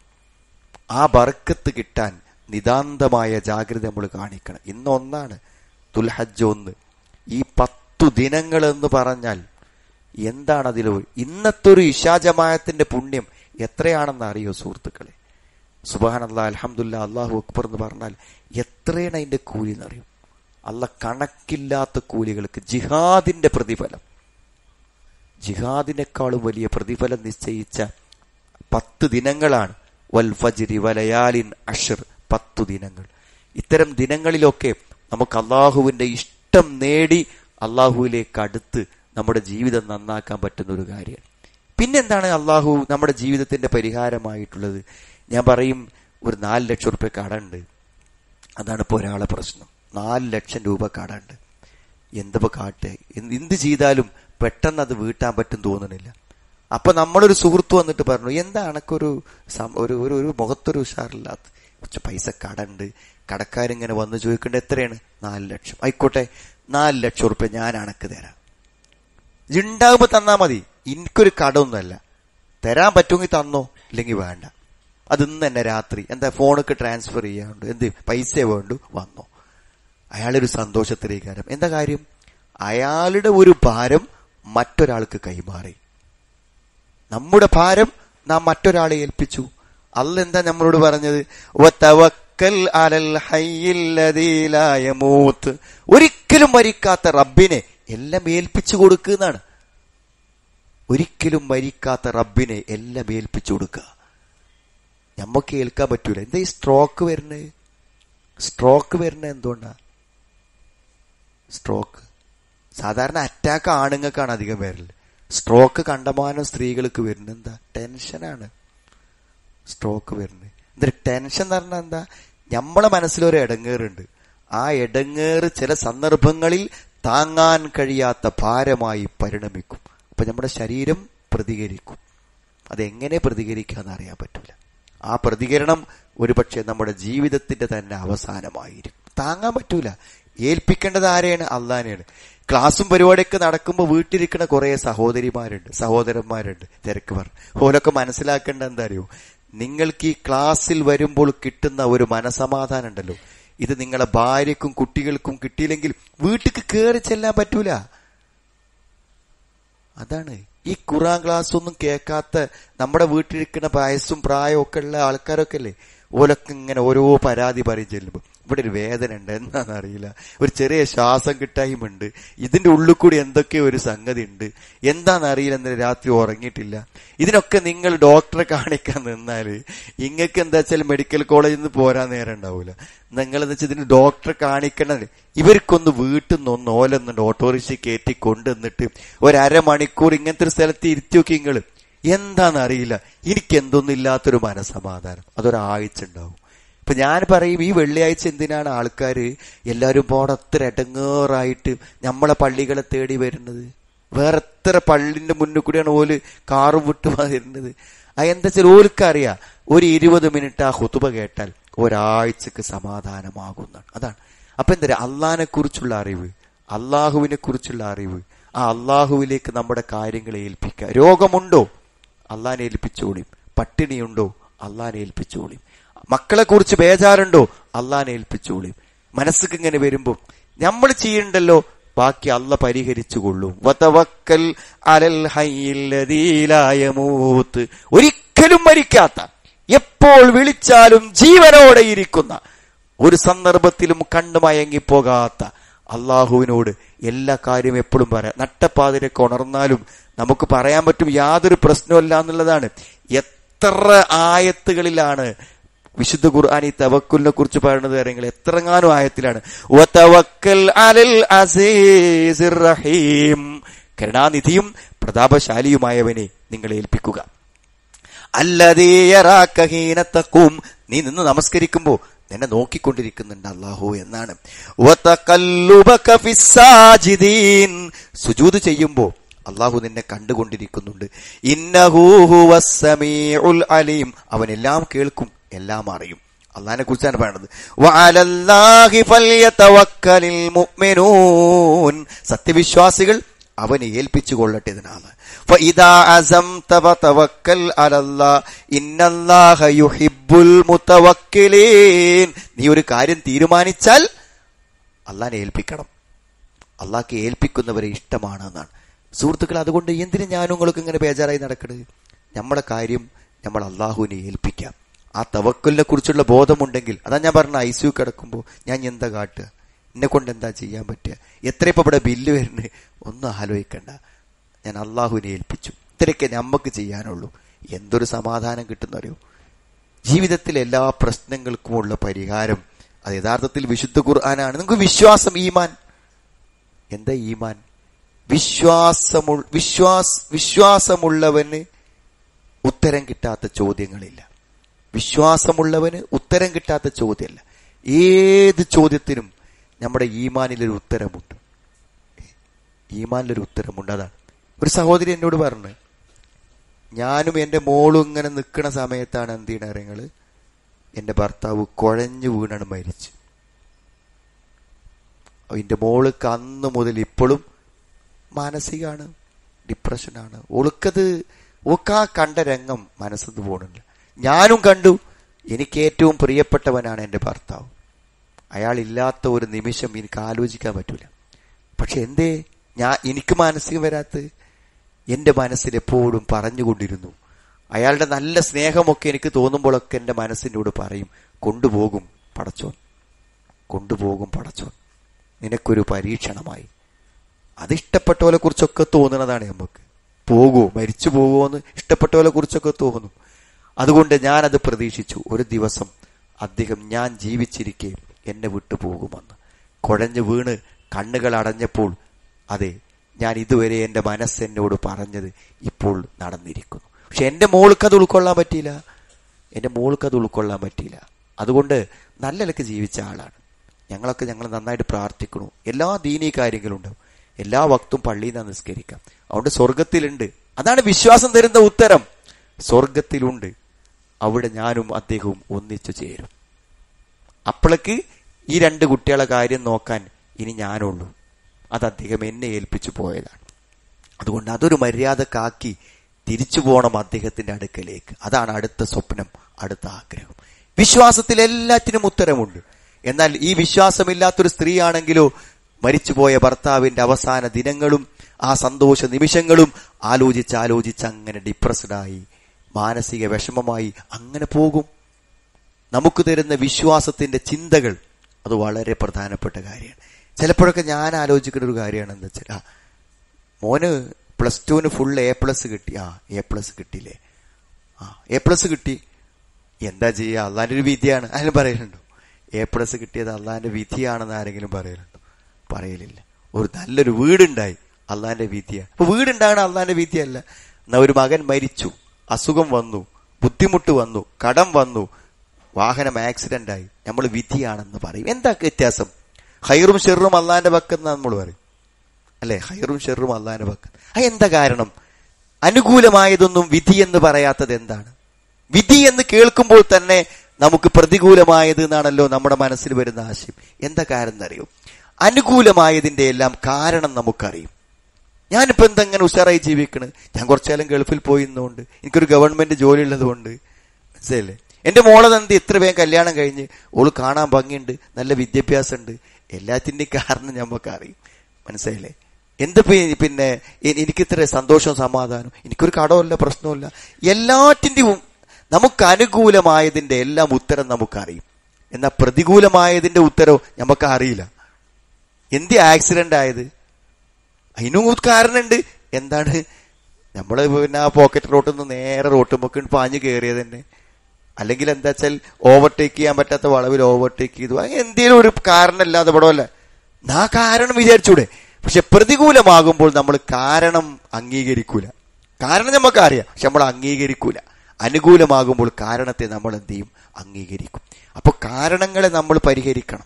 ആ ബർക്കത്ത് കിട്ടാൻ നിതാന്തമായ ജാഗ്രത നമ്മൾ കാണിക്കണം ഇന്ന് ഒന്നാണ് തുൽഹജ്ജ് ഒന്ന് ഈ പത്തു ദിനങ്ങൾ എന്ന് പറഞ്ഞാൽ എന്താണ് അതിൽ ഇന്നത്തെ ഒരു ഇഷാജമായത്തിന്റെ പുണ്യം എത്രയാണെന്ന് അറിയോ സുഹൃത്തുക്കളെ സുബാൻ അല്ലാ അലഹമുല്ല അള്ളാഹു അക്ബർ എന്ന് പറഞ്ഞാൽ എത്രയാണ് അതിന്റെ കൂലി എന്നറിയും അല്ല കണക്കില്ലാത്ത കൂലികൾക്ക് ജിഹാദിന്റെ പ്രതിഫലം ജിഹാദിനേക്കാളും വലിയ പ്രതിഫലം നിശ്ചയിച്ച പത്ത് ദിനങ്ങളാണ് വൽ ഫജ്രി വലയാലിൻ അഷർ പത്തു ദിനങ്ങൾ ഇത്തരം ദിനങ്ങളിലൊക്കെ നമുക്ക് അള്ളാഹുവിന്റെ ഇഷ്ടം നേടി അള്ളാഹുവിലേക്ക് അടുത്ത് നമ്മുടെ ജീവിതം നന്നാക്കാൻ പറ്റുന്ന ഒരു കാര്യമാണ് പിന്നെന്താണ് അള്ളാഹു നമ്മുടെ ജീവിതത്തിന്റെ പരിഹാരമായിട്ടുള്ളത് ഞാൻ പറയും ഒരു നാല് ലക്ഷം റുപ്യ കടമുണ്ട് അതാണ് ഇപ്പോൾ ഒരാളെ പ്രശ്നം നാല് ലക്ഷം രൂപ കടമുണ്ട് എന്തപ്പോ കാട്ടെ എന്ത് എന്ത് ചെയ്താലും പെട്ടെന്ന് അത് വീട്ടാൻ പറ്റും തോന്നണില്ല അപ്പൊ നമ്മളൊരു സുഹൃത്ത് വന്നിട്ട് പറഞ്ഞു എന്താ അണക്കൊരു സം- ഒരു ഒരു ഒരു മുഖത്തൊരു ഉഷാറില്ലാത്ത കുറച്ച് പൈസ കടണ്ട് കടക്കാരിങ്ങനെ വന്ന് ചോദിക്കേണ്ട എത്രയാണ് നാല് ലക്ഷം ആയിക്കോട്ടെ നാല് ലക്ഷം ഉറുപ്പ്യ ഞാൻ അണക്ക് തരാം ഉണ്ടാകുമ്പോ തന്നാ മതി എനിക്കൊരു കടമൊന്നുമല്ല തരാൻ പറ്റുമെങ്കിൽ തന്നോ ഇല്ലെങ്കിൽ വേണ്ട അത് ഇന്ന് തന്നെ രാത്രി എന്താ ഫോണൊക്കെ ട്രാൻസ്ഫർ ചെയ്യാണ്ട് എന്ത് പൈസ വേണ്ടു വന്നോ അയാളൊരു സന്തോഷത്തിലേക്കാരം എന്താ കാര്യം അയാളുടെ ഒരു ഭാരം മറ്റൊരാൾക്ക് കൈമാറി നമ്മുടെ ഭാരം നാം മറ്റൊരാളെ ഏൽപ്പിച്ചു അല്ല എന്താ നമ്മളോട് പറഞ്ഞത് വതവക്കൽ അലൽ ഹയ്യില്ലദീ ലാ യമൂത്ത്. ഒരിക്കലും മരിക്കാത്ത റബ്ബിനെ എല്ലാം ഏൽപ്പിച്ചു കൊടുക്കുന്നതാണ് ഒരിക്കലും മരിക്കാത്ത റബ്ബിനെ എല്ലാം ഏൽപ്പിച്ചു കൊടുക്കുക നമുക്ക് ഏൽക്കാൻ പറ്റൂല എന്താ ഈ സ്ട്രോക്ക് വരുന്നത് സ്ട്രോക്ക് വരുന്നത് എന്തുകൊണ്ടാ സ്ട്രോക്ക് സാധാരണ അറ്റാക്ക് ആണുങ്ങൾക്കാണ് അധികം വരല് സ്ട്രോക്ക് കണ്ടമാനം സ്ത്രീകൾക്ക് വരുന്നത് എന്താ ടെൻഷനാണ് സ്ട്രോക്ക് വരുന്നത് എന്നിട്ട് ടെൻഷൻ എന്ന് പറഞ്ഞാൽ എന്താ നമ്മളെ മനസ്സിലൊരു ഇടങ്ങേറുണ്ട് ആ ഇടങ്ങേറ് ചില സന്ദർഭങ്ങളിൽ താങ്ങാൻ കഴിയാത്ത ഭാരമായി പരിണമിക്കും അപ്പൊ നമ്മുടെ ശരീരം പ്രതികരിക്കും അതെങ്ങനെ പ്രതികരിക്കാന്ന് അറിയാൻ പറ്റൂല ആ പ്രതികരണം ഒരുപക്ഷെ നമ്മുടെ ജീവിതത്തിന്റെ തന്നെ അവസാനമായിരിക്കും താങ്ങാൻ പറ്റൂല ഏൽപ്പിക്കേണ്ടത് ആരെയാണ് അള്ളാനെയാണ് ക്ലാസ്സും പരിപാടിയൊക്കെ നടക്കുമ്പോൾ വീട്ടിലിരിക്കുന്ന കുറെ സഹോദരിമാരുണ്ട് സഹോദരന്മാരുണ്ട് തിരക്ക് പറ ഓലൊക്കെ മനസ്സിലാക്കേണ്ട എന്താ അറിയോ നിങ്ങൾക്ക് ഈ ക്ലാസ്സിൽ വരുമ്പോൾ കിട്ടുന്ന ഒരു മനസമാധാനം ഉണ്ടല്ലോ ഇത് നിങ്ങളെ ഭാര്യക്കും കുട്ടികൾക്കും കിട്ടിയില്ലെങ്കിൽ വീട്ടിക്ക് കയറി ചെല്ലാൻ പറ്റൂല അതാണ് ഈ ഖുറാൻ ക്ലാസ് ഒന്നും കേൾക്കാത്ത നമ്മുടെ വീട്ടിലിരിക്കുന്ന വയസ്സും പ്രായവും ഒക്കെ ഉള്ള ആൾക്കാരൊക്കെ അല്ലേ ഓലൊക്കെ ഇങ്ങനെ ഓരോ പരാതി പറയും ചെല്ലുമ്പോൾ ഇവിടെ ഒരു വേദന ഉണ്ട് എന്താണെന്ന് അറിയില്ല ഒരു ചെറിയ ശ്വാസം കിട്ടായ്മയുണ്ട് ഇതിന്റെ ഉള്ളിൽ കൂടി എന്തൊക്കെയോ ഒരു സംഗതി ഉണ്ട് എന്താണെന്ന് അറിയില്ല ഇന്നലെ രാത്രി ഉറങ്ങിയിട്ടില്ല ഇതിനൊക്കെ നിങ്ങൾ ഡോക്ടറെ കാണിക്കാൻ നിന്നാല് ഇങ്ങക്ക് എന്താ വെച്ചാൽ മെഡിക്കൽ കോളേജിൽ നിന്ന് പോരാൻ നേരം ഉണ്ടാവൂല നിങ്ങൾ എന്താ വെച്ചാൽ ഇതിന് ഡോക്ടറെ കാണിക്കണത് ഇവർക്കൊന്ന് വീട്ടിൽ നിന്നൊന്ന് ഓലൊന്നുണ്ട് ഓട്ടോറിക്ഷ കയറ്റി കൊണ്ടുവന്നിട്ട് ഒരമണിക്കൂർ ഇങ്ങനത്തെ ഒരു സ്ഥലത്ത് ഇരുത്തി നോക്കി നിങ്ങൾ എന്താന്ന് അറിയില്ല എനിക്ക് എന്തൊന്നും ഇല്ലാത്തൊരു മനസമാധാനം അതൊരാഴ്ച ഉണ്ടാവും ഇപ്പൊ ഞാൻ പറയും ഈ വെള്ളിയാഴ്ച എന്തിനാണ് ആൾക്കാര് എല്ലാവരും പോടെ അത്ര ഇടങ്ങേറായിട്ട് നമ്മളെ പള്ളികളെ തേടി വരുന്നത് വേറെ എത്ര പള്ളിന്റെ മുന്നിൽ കൂടിയാണ് ഓല് കാറ് വിട്ടു വരുന്നത് അത് എന്താ വെച്ചാൽ ഓൽക്കറിയാം ഒരു ഇരുപത് മിനിറ്റ് ആ ഹുതുബ കേട്ടാൽ ഒരാഴ്ചക്ക് സമാധാനമാകുന്നതാണ് അതാണ് അപ്പൊ എന്താ അള്ളഹാനെ കുറിച്ചുള്ള അറിവ് അള്ളാഹുവിനെ കുറിച്ചുള്ള അറിവ് ആ അള്ളാഹുവിലേക്ക് നമ്മുടെ കാര്യങ്ങളെ ഏൽപ്പിക്കുക രോഗമുണ്ടോ അള്ളഹാനെ ഏൽപ്പിച്ചോളിയും പട്ടിണിയുണ്ടോ അള്ളഹാനെ ഏൽപ്പിച്ചോളിയും മക്കളെ കുറിച്ച് ബേജാറുണ്ടോ അള്ളഹാനെ ഏൽപ്പിച്ചോളിയും മനസ്സിക്ക് ഇങ്ങനെ വരുമ്പോ നമ്മൾ ചെയ്യണ്ടല്ലോ ബാക്കി അല്ല പരിഹരിച്ചു കൊള്ളും വതവക്കൽ അലൽ ഹയ്യില്ലദീലായമൂത്ത് ഒരിക്കലും മരിക്കാത്ത എപ്പോൾ വിളിച്ചാലും ജീവനോടെ ഇരിക്കുന്ന ഒരു സന്ദർഭത്തിലും കണ്ടു മയങ്ങിപ്പോകാത്ത അള്ളാഹുവിനോട് എല്ലാ കാര്യവും എപ്പോഴും പറയാം നട്ടപ്പാതിരൊക്കെ ഉണർന്നാലും നമുക്ക് പറയാൻ പറ്റും യാതൊരു പ്രശ്നമല്ല എന്നുള്ളതാണ് എത്ര ആയത്തുകളിലാണ് വിശുദ്ധ ഖുർആൻ ഈ തവക്കുലിനെ കുറിച്ച് പറയുന്നത് കാര്യങ്ങൾ എത്രങ്ങാനും ആയത്തിലാണ് റഹീം കരുണാനിധിയും പ്രതാപശാലിയുമായവനെ നിങ്ങൾ ഏൽപ്പിക്കുക അല്ലതേയറാക്കഹീനത്തക്കും നീ നിന്ന് നമസ്കരിക്കുമ്പോ നിന്നെ നോക്കിക്കൊണ്ടിരിക്കുന്നുണ്ട് അള്ളാഹു എന്നാണ് സുജൂത് ചെയ്യുമ്പോ അള്ളാഹു നിന്നെ കണ്ടുകൊണ്ടിരിക്കുന്നുണ്ട് ഇന്നഹൂഹുവസ്സമീഉൽ അലീം അവൻ എല്ലാം കേൾക്കും എല്ലാം അറിയും അള്ളാഹിനെ കുറിച്ചാണ് പറയുന്നത് സത്യവിശ്വാസികൾ അവനെ ഏൽപ്പിച്ചു കൊള്ളട്ടെ ഇതിനാണ് നീ ഒരു കാര്യം തീരുമാനിച്ചാൽ അള്ളാഹിനെ ഏൽപ്പിക്കണം അള്ളാഹ്ക്ക് ഏൽപ്പിക്കുന്നവരെ ഇഷ്ടമാണ് എന്നാണ് സുഹൃത്തുക്കൾ അതുകൊണ്ട് എന്തിനു ഞാനും നിങ്ങൾക്ക് ഇങ്ങനെ ബേജാറായി നടക്കണത് നമ്മുടെ കാര്യം നമ്മൾ അള്ളാഹുവിനെ ഏൽപ്പിക്കാം ആ തവക്കലിനെ കുറിച്ചുള്ള ബോധമുണ്ടെങ്കിൽ അതാ ഞാൻ പറഞ്ഞ ഐ സി കിടക്കുമ്പോൾ ഞാൻ എന്താ കാട്ടുക എന്നെ കൊണ്ട് എന്താ ചെയ്യാൻ പറ്റുക എത്ര ഇപ്പൊ ഇവിടെ ബില്ല് വരുന്നത് ഒന്നും ആലോചിക്കണ്ട ഞാൻ അള്ളാഹുവിനെ ഏൽപ്പിച്ചു ഇത്രയൊക്കെ നമുക്ക് ചെയ്യാനുള്ളൂ എന്തൊരു സമാധാനം കിട്ടുന്നറിയോ ജീവിതത്തിലെ എല്ലാ പ്രശ്നങ്ങൾക്കുമുള്ള പരിഹാരം അത് യഥാർത്ഥത്തിൽ വിശുദ്ധ ഖുർആനാണ് നിങ്ങൾക്ക് വിശ്വാസം ഈമാൻ എന്താ ഈമാൻ വിശ്വാസമു വിശ്വാസ് വിശ്വാസമുള്ളവന് ഉത്തരം കിട്ടാത്ത ചോദ്യങ്ങളില്ല വിശ്വാസമുള്ളവന് ഉത്തരം കിട്ടാത്ത ചോദ്യമല്ല ഏത് ചോദ്യത്തിനും നമ്മുടെ ഈമാനിലൊരു ഉത്തരമുണ്ട് ഈമാനിലൊരു ഉത്തരമുണ്ട് അതാണ് ഒരു സഹോദരി എന്നോട് പറഞ്ഞു ഞാനും എൻ്റെ മോളും ഇങ്ങനെ നിൽക്കുന്ന സമയത്താണ് എന്ത് ചെയ്യണ കാര്യങ്ങള് എൻ്റെ ഭർത്താവ് കുഴഞ്ഞു വീണാണ് മരിച്ചു അതിൻ്റെ മോൾക്ക് അന്ന് മുതൽ ഇപ്പോഴും മാനസികമാണ് ഡിപ്രഷനാണ് ഓൾക്കത് ഓക്കാ കണ്ട രംഗം മനസ്സിന്ന് പോകണില്ല ഞാനും കണ്ടു എനിക്ക് ഏറ്റവും പ്രിയപ്പെട്ടവനാണ് എൻ്റെ ഭർത്താവ് അയാൾ ഇല്ലാത്ത ഒരു നിമിഷം എനിക്ക് ആലോചിക്കാൻ പറ്റൂല പക്ഷെ എന്തേ ഞാൻ എനിക്ക് മാനസികം വരാത്ത എൻ്റെ മനസ്സിൽ എപ്പോഴും പറഞ്ഞുകൊണ്ടിരുന്നു അയാളുടെ നല്ല സ്നേഹമൊക്കെ എനിക്ക് തോന്നുമ്പോഴൊക്കെ എൻ്റെ മനസ്സിനോട് പറയും കൊണ്ടുപോകും പടച്ചോൻ കൊണ്ടുപോകും പടച്ചോൻ നിനക്കൊരു പരീക്ഷണമായി അത് ഇഷ്ടപ്പെട്ടവരെ കുറിച്ചൊക്കെ തോന്നുന്നതാണ് നമുക്ക് പോകുമോ മരിച്ചു പോകുമോ എന്ന് ഇഷ്ടപ്പെട്ടവരെ കുറിച്ചൊക്കെ തോന്നും അതുകൊണ്ട് ഞാനത് പ്രതീക്ഷിച്ചു ഒരു ദിവസം അദ്ദേഹം ഞാൻ ജീവിച്ചിരിക്കെ എന്നെ വിട്ടു പോകുമെന്ന് കുഴഞ്ഞു വീണ് കണ്ണുകൾ അടഞ്ഞപ്പോൾ അതെ ഞാൻ ഇതുവരെ എൻ്റെ മനസ്സെന്നോട് പറഞ്ഞത് ഇപ്പോൾ നടന്നിരിക്കുന്നു പക്ഷെ എൻ്റെ മോൾക്ക് അത് ഉൾക്കൊള്ളാൻ പറ്റിയില്ല എൻ്റെ മോൾക്ക് അത് ഉൾക്കൊള്ളാൻ പറ്റിയില്ല അതുകൊണ്ട് നല്ല നിലക്ക് ജീവിച്ച ആളാണ് ഞങ്ങളൊക്കെ ഞങ്ങൾ നന്നായിട്ട് പ്രാർത്ഥിക്കണു എല്ലാ ദീനീ കാര്യങ്ങളുണ്ടാവും എല്ലാ വക്തും പള്ളിയിൽ നിന്ന് നിസ്കരിക്കാം അതുകൊണ്ട് സ്വർഗത്തിലുണ്ട് അതാണ് വിശ്വാസം തരുന്ന ഉത്തരം സ്വർഗത്തിലുണ്ട് അവിടെ ഞാനും അദ്ദേഹവും ഒന്നിച്ചു ചേരും അപ്പോഴേക്ക് ഈ രണ്ട് കുട്ടികളെ കാര്യം നോക്കാൻ ഇനി ഞാനുള്ളൂ അത് അദ്ദേഹം എന്നെ ഏൽപ്പിച്ചു പോയതാണ് അതുകൊണ്ട് അതൊരു മര്യാദക്കാക്കി തിരിച്ചു പോകണം അദ്ദേഹത്തിന്റെ അടുക്കലേക്ക് അതാണ് അടുത്ത സ്വപ്നം അടുത്ത ആഗ്രഹം വിശ്വാസത്തിൽ എല്ലാറ്റിനും ഉത്തരമുണ്ട് എന്നാൽ ഈ വിശ്വാസമില്ലാത്തൊരു സ്ത്രീയാണെങ്കിലോ മരിച്ചുപോയ ഭർത്താവിന്റെ അവസാന ദിനങ്ങളും ആ സന്തോഷ നിമിഷങ്ങളും ആലോചിച്ച് ആലോചിച്ച് അങ്ങനെ ഡിപ്രസ്ഡായി മാനസിക വിഷമമായി അങ്ങനെ പോകും നമുക്ക് തരുന്ന വിശ്വാസത്തിന്റെ ചിന്തകൾ അത് വളരെ പ്രധാനപ്പെട്ട കാര്യമാണ് ചിലപ്പോഴൊക്കെ ഞാൻ ആലോചിക്കുന്ന ഒരു കാര്യമാണ് എന്താ വെച്ചാൽ ആ മോന് പ്ലസ് ടുവിന് ഫുൾ എ പ്ലസ് കിട്ടി ആ എ പ്ലസ് കിട്ടിയില്ലേ ആ എ പ്ലസ് കിട്ടി എന്താ ചെയ്യുക അള്ളാന്റെ ഒരു വിധിയാണ് അതിന് പറയലുണ്ടോ എ പ്ലസ് കിട്ടിയത് അള്ളാന്റെ വിധിയാണെന്ന് ആരെങ്കിലും പറയലുണ്ടോ പറയലില്ല ഒരു നല്ലൊരു വീടുണ്ടായി അള്ളാന്റെ വിധിയാണ് അപ്പൊ വീടുണ്ടാകണ അള്ളാന്റെ വിധിയല്ല എന്നാ ഒരു മകൻ മരിച്ചു അസുഖം വന്നു ബുദ്ധിമുട്ട് വന്നു കടം വന്നു വാഹനം ആക്സിഡന്റ് ആയി നമ്മൾ വിധിയാണെന്ന് പറയും എന്താ വ്യത്യാസം ഹൈറും ഷെറും അള്ളാന്റെ പക്കെന്ന് നമ്മൾ പറയും അല്ലെ ഹൈറും ഷെറും അള്ളാന്റെ പക്ക അത് എന്താ കാരണം അനുകൂലമായതൊന്നും വിധി എന്ന് പറയാത്തത് എന്താണ് വിധി എന്ന് കേൾക്കുമ്പോൾ തന്നെ നമുക്ക് പ്രതികൂലമായത് എന്നാണല്ലോ നമ്മുടെ മനസ്സിൽ വരുന്ന ആശയം എന്താ കാരണം എന്നറിയോ അനുകൂലമായതിന്റെ എല്ലാം കാരണം നമുക്കറിയും ഞാനിപ്പോ എന്തെങ്ങനെ ഉഷാറായി ജീവിക്കണ് ഞാൻ കുറച്ചാലും ഗൾഫിൽ പോയിരുന്നുകൊണ്ട് എനിക്കൊരു ഗവൺമെന്റ് ജോലി ഉള്ളതുകൊണ്ട് മനസ്സിലല്ലേ എന്റെ മോളെ തന്തി എത്ര വേഗം കല്യാണം കഴിഞ്ഞ് ഓള് കാണാൻ ഭംഗിയുണ്ട് നല്ല വിദ്യാഭ്യാസം ഉണ്ട് എല്ലാത്തിന്റെയും കാരണം നമുക്ക് അറിയും മനസ്സിലായില്ലേ എന്ത് പിന്നെ എനിക്ക് ഇത്ര സന്തോഷവും സമാധാനം എനിക്കൊരു കടമില്ല പ്രശ്നമില്ല എല്ലാറ്റിന്റെയും നമുക്ക് അനുകൂലമായതിന്റെ എല്ലാം ഉത്തരം നമുക്കറിയും എന്നാൽ പ്രതികൂലമായതിന്റെ ഉത്തരവ് നമുക്ക് അറിയില്ല എന്ത് ആക്സിഡന്റ് ആയത് അതിനും കാരണമുണ്ട് എന്താണ് നമ്മള് പിന്നെ ആ പോക്കറ്റ് റോട്ടിൽ നിന്ന് നേരെ റോട്ടുമ്പൊക്കെ പാഞ്ഞു കയറിയത് തന്നെ അല്ലെങ്കിൽ എന്താ വെച്ചാൽ ഓവർടേക്ക് ചെയ്യാൻ പറ്റാത്ത വളവിൽ ഓവർടേക്ക് ചെയ്തു എന്തെങ്കിലും ഒരു കാരണമില്ലാതെ പടമല്ല ആ കാരണം വിചാരിച്ചൂടെ പക്ഷെ പ്രതികൂലമാകുമ്പോൾ നമ്മൾ കാരണം അംഗീകരിക്കൂല കാരണം നമുക്കറിയാം പക്ഷെ നമ്മൾ അംഗീകരിക്കൂല അനുകൂലമാകുമ്പോൾ കാരണത്തെ നമ്മൾ എന്ത് ചെയ്യും അംഗീകരിക്കും അപ്പൊ കാരണങ്ങളെ നമ്മൾ പരിഹരിക്കണം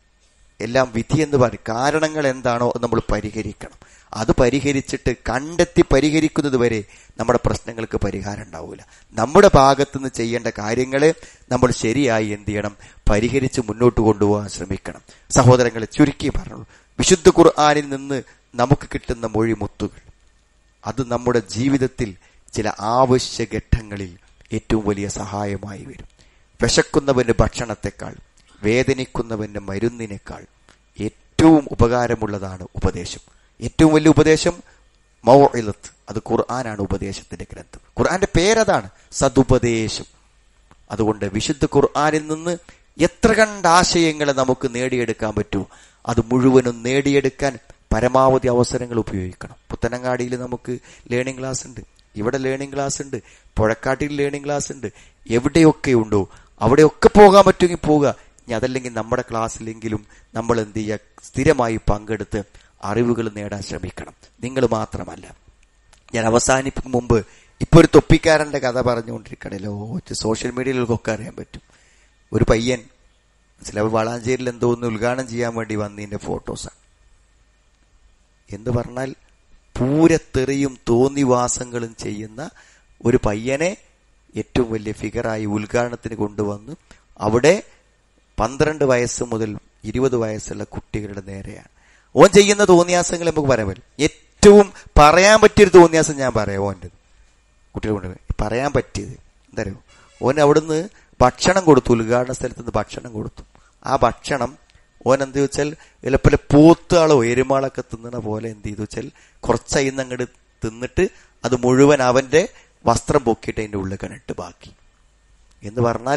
എല്ലാം വിധി എന്ന് പറയും കാരണങ്ങൾ എന്താണോ നമ്മൾ പരിഹരിക്കണം അത് പരിഹരിച്ചിട്ട് കണ്ടെത്തി പരിഹരിക്കുന്നത് വരെ നമ്മുടെ പ്രശ്നങ്ങൾക്ക് പരിഹാരം ഉണ്ടാവില്ല നമ്മുടെ ഭാഗത്തു നിന്ന് ചെയ്യേണ്ട കാര്യങ്ങളെ നമ്മൾ ശരിയായി എന്ത് ചെയ്യണം പരിഹരിച്ച് മുന്നോട്ട് കൊണ്ടുപോകാൻ ശ്രമിക്കണം സഹോദരങ്ങളെ ചുരുക്കി പറഞ്ഞോളൂ വിശുദ്ധ ഖുർആാനിൽ നിന്ന് നമുക്ക് കിട്ടുന്ന മൊഴിമുത്തുകൾ അത് നമ്മുടെ ജീവിതത്തിൽ ചില ആവശ്യ ഘട്ടങ്ങളിൽ ഏറ്റവും വലിയ സഹായമായി വരും വിശക്കുന്നവന്റെ ഭക്ഷണത്തെക്കാൾ വേദനിക്കുന്നവന്റെ മരുന്നിനേക്കാൾ ഏറ്റവും ഉപകാരമുള്ളതാണ് ഉപദേശം ഏറ്റവും വലിയ ഉപദേശം മൗഇലത്ത് അത് ഖുർആനാണ് ഉപദേശത്തിന്റെ ഗ്രന്ഥം ഖുർആന്റെ പേരതാണ് സതുപദേശം അതുകൊണ്ട് വിശുദ്ധ ഖുർആനിൽ നിന്ന് എത്ര കണ്ട ആശയങ്ങളെ നമുക്ക് നേടിയെടുക്കാൻ പറ്റൂ അത് മുഴുവനും നേടിയെടുക്കാൻ പരമാവധി അവസരങ്ങൾ ഉപയോഗിക്കണം പുത്തനങ്ങാടിയിൽ നമുക്ക് ലേണിംഗ് ക്ലാസ് ഉണ്ട് ഇവിടെ ലേണിംഗ് ക്ലാസ് ഉണ്ട് പുഴക്കാട്ടിൽ ലേണിംഗ് ക്ലാസ് ഉണ്ട് എവിടെയൊക്കെ ഉണ്ടോ അവിടെയൊക്കെ പോകാൻ പറ്റുമെങ്കിൽ പോവുക ഇനി അതല്ലെങ്കിൽ നമ്മുടെ ക്ലാസ്സിലെങ്കിലും നമ്മൾ എന്ത് ചെയ്യുക സ്ഥിരമായി പങ്കെടുത്ത് അറിവുകൾ നേടാൻ ശ്രമിക്കണം നിങ്ങൾ മാത്രമല്ല ഞാൻ അവസാനിപ്പിക്കും മുമ്പ് ഇപ്പൊ ഒരു തൊപ്പിക്കാരന്റെ കഥ പറഞ്ഞുകൊണ്ടിരിക്കണല്ലോ സോഷ്യൽ മീഡിയയിലൊക്കെ അറിയാൻ പറ്റും ഒരു പയ്യൻ ചില വളാഞ്ചേരിയിൽ എന്തോ ഒന്ന് ഉദ്ഘാടനം ചെയ്യാൻ വേണ്ടി വന്നതിന്റെ ഫോട്ടോസാണ് എന്ന് പറഞ്ഞാൽ പൂരത്തെറിയും തോന്നിവാസങ്ങളും ചെയ്യുന്ന ഒരു പയ്യനെ ഏറ്റവും വലിയ ഫിഗറായി ഉദ്ഘാടനത്തിന് കൊണ്ടുവന്ന് അവിടെ പന്ത്രണ്ട് വയസ്സ് മുതൽ ഇരുപത് വയസ്സുള്ള കുട്ടികളുടെ നേരെയാണ് ഓൻ ചെയ്യുന്ന തോന്നിയാസങ്ങൾ നമുക്ക് പറയാൻ പറ്റും ഏറ്റവും പറയാൻ പറ്റിയൊരു തോന്നിയാസം ഞാൻ പറയാം ഓൻ്റെ കുട്ടികൾ കൊണ്ട് പറയാൻ പറ്റിയത് എന്തറിയോ ഓൻ അവിടുന്ന് ഭക്ഷണം കൊടുത്തു ഉദ്ഘാടന സ്ഥലത്ത് നിന്ന് ഭക്ഷണം കൊടുത്തു ആ ഭക്ഷണം ഓൻ എന്ത് വെച്ചാൽ ചിലപ്പോൾ പൂത്താളോ എരുമാളൊക്കെ തിന്നണ പോലെ എന്ത് ചെയ്തു വെച്ചാൽ കുറച്ചായി അങ്ങോട്ട് തിന്നിട്ട് അത് മുഴുവൻ അവന്റെ വസ്ത്രം പൊക്കിയിട്ട് അതിന്റെ ഉള്ളിൽ കണിട്ട് ബാക്കി എന്ന് പറഞ്ഞാൽ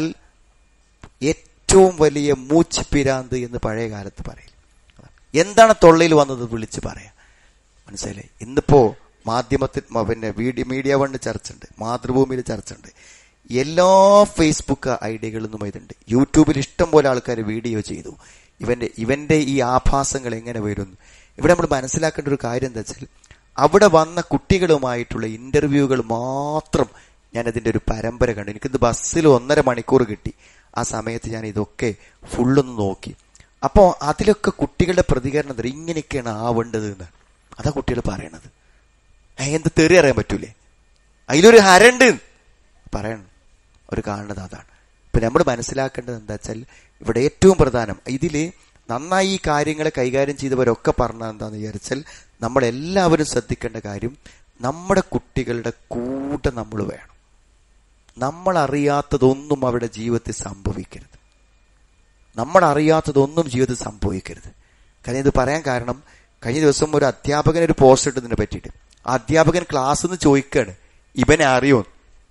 ഏറ്റവും വലിയ മൂച്ചിപ്പിരാന്ത് എന്ന് പഴയ കാലത്ത് പറയും എന്താണ് തൊള്ളയിൽ വന്നത് വിളിച്ച് പറയാം മനസ്സിലായി ഇന്നിപ്പോ മാധ്യമത്തിൽ മ- പിന്നെ വീഡിയോ മീഡിയ വണ്ട് ചർച്ച ഉണ്ട് മാതൃഭൂമിയിൽ ചർച്ച ഉണ്ട് എല്ലാ ഫേസ്ബുക്ക് ഐഡിയകളിൽ ഇതുണ്ട് യൂട്യൂബിൽ ഇഷ്ടം പോലെ ആൾക്കാർ വീഡിയോ ചെയ്തു ഇവന്റെ ഇവന്റെ ഈ ആഭാസങ്ങൾ എങ്ങനെ വരുന്നു ഇവിടെ നമ്മൾ മനസ്സിലാക്കേണ്ട ഒരു കാര്യം എന്താ വെച്ചാൽ അവിടെ വന്ന കുട്ടികളുമായിട്ടുള്ള ഇന്റർവ്യൂകൾ മാത്രം ഞാൻ അതിന്റെ ഒരു പരമ്പര കണ്ടു എനിക്കിത് ബസ്സിൽ ഒന്നര മണിക്കൂർ കിട്ടി ആ സമയത്ത് ഞാൻ ഇതൊക്കെ ഫുള്ളൊന്ന് നോക്കി അപ്പോ അതിലൊക്കെ കുട്ടികളുടെ പ്രതികരണം എന്താ? ഇങ്ങനെയൊക്കെയാണ് ആവേണ്ടത് എന്ന് അതാ കുട്ടികൾ പറയണത് ഏ, എന്ത് തെറി അറിയാൻ പറ്റൂലേ അതിലൊരു ഹരണ്ട് പറയണം ഒരു കാണുന്നത് അതാണ് ഇപ്പൊ നമ്മൾ മനസ്സിലാക്കേണ്ടത് എന്താ വെച്ചാൽ ഇവിടെ ഏറ്റവും പ്രധാനം ഇതില് നന്നായി ഈ കാര്യങ്ങളെ കൈകാര്യം ചെയ്തവരൊക്കെ പറഞ്ഞത് എന്താന്ന് വിചാരിച്ചാൽ നമ്മൾ എല്ലാവരും ശ്രദ്ധിക്കേണ്ട കാര്യം നമ്മുടെ കുട്ടികളുടെ കൂടെ നമ്മൾ വേണം നമ്മൾ അറിയാത്തതൊന്നും അവരുടെ ജീവിതത്തിൽ സംഭവിക്കരുത് നമ്മൾ അറിയാത്തതൊന്നും ജീവിതത്തിൽ സംഭവിക്കരുത് കാരണം ഇത് പറയാൻ കാരണം കഴിഞ്ഞ ദിവസം ഒരു അധ്യാപകൻ ഒരു പോസ്റ്റ് ഇട്ടതിനെ പറ്റിയിട്ട് ആ അധ്യാപകൻ ക്ലാസ് നിന്ന് ചോദിക്കാണ് ഇവനെ അറിയോ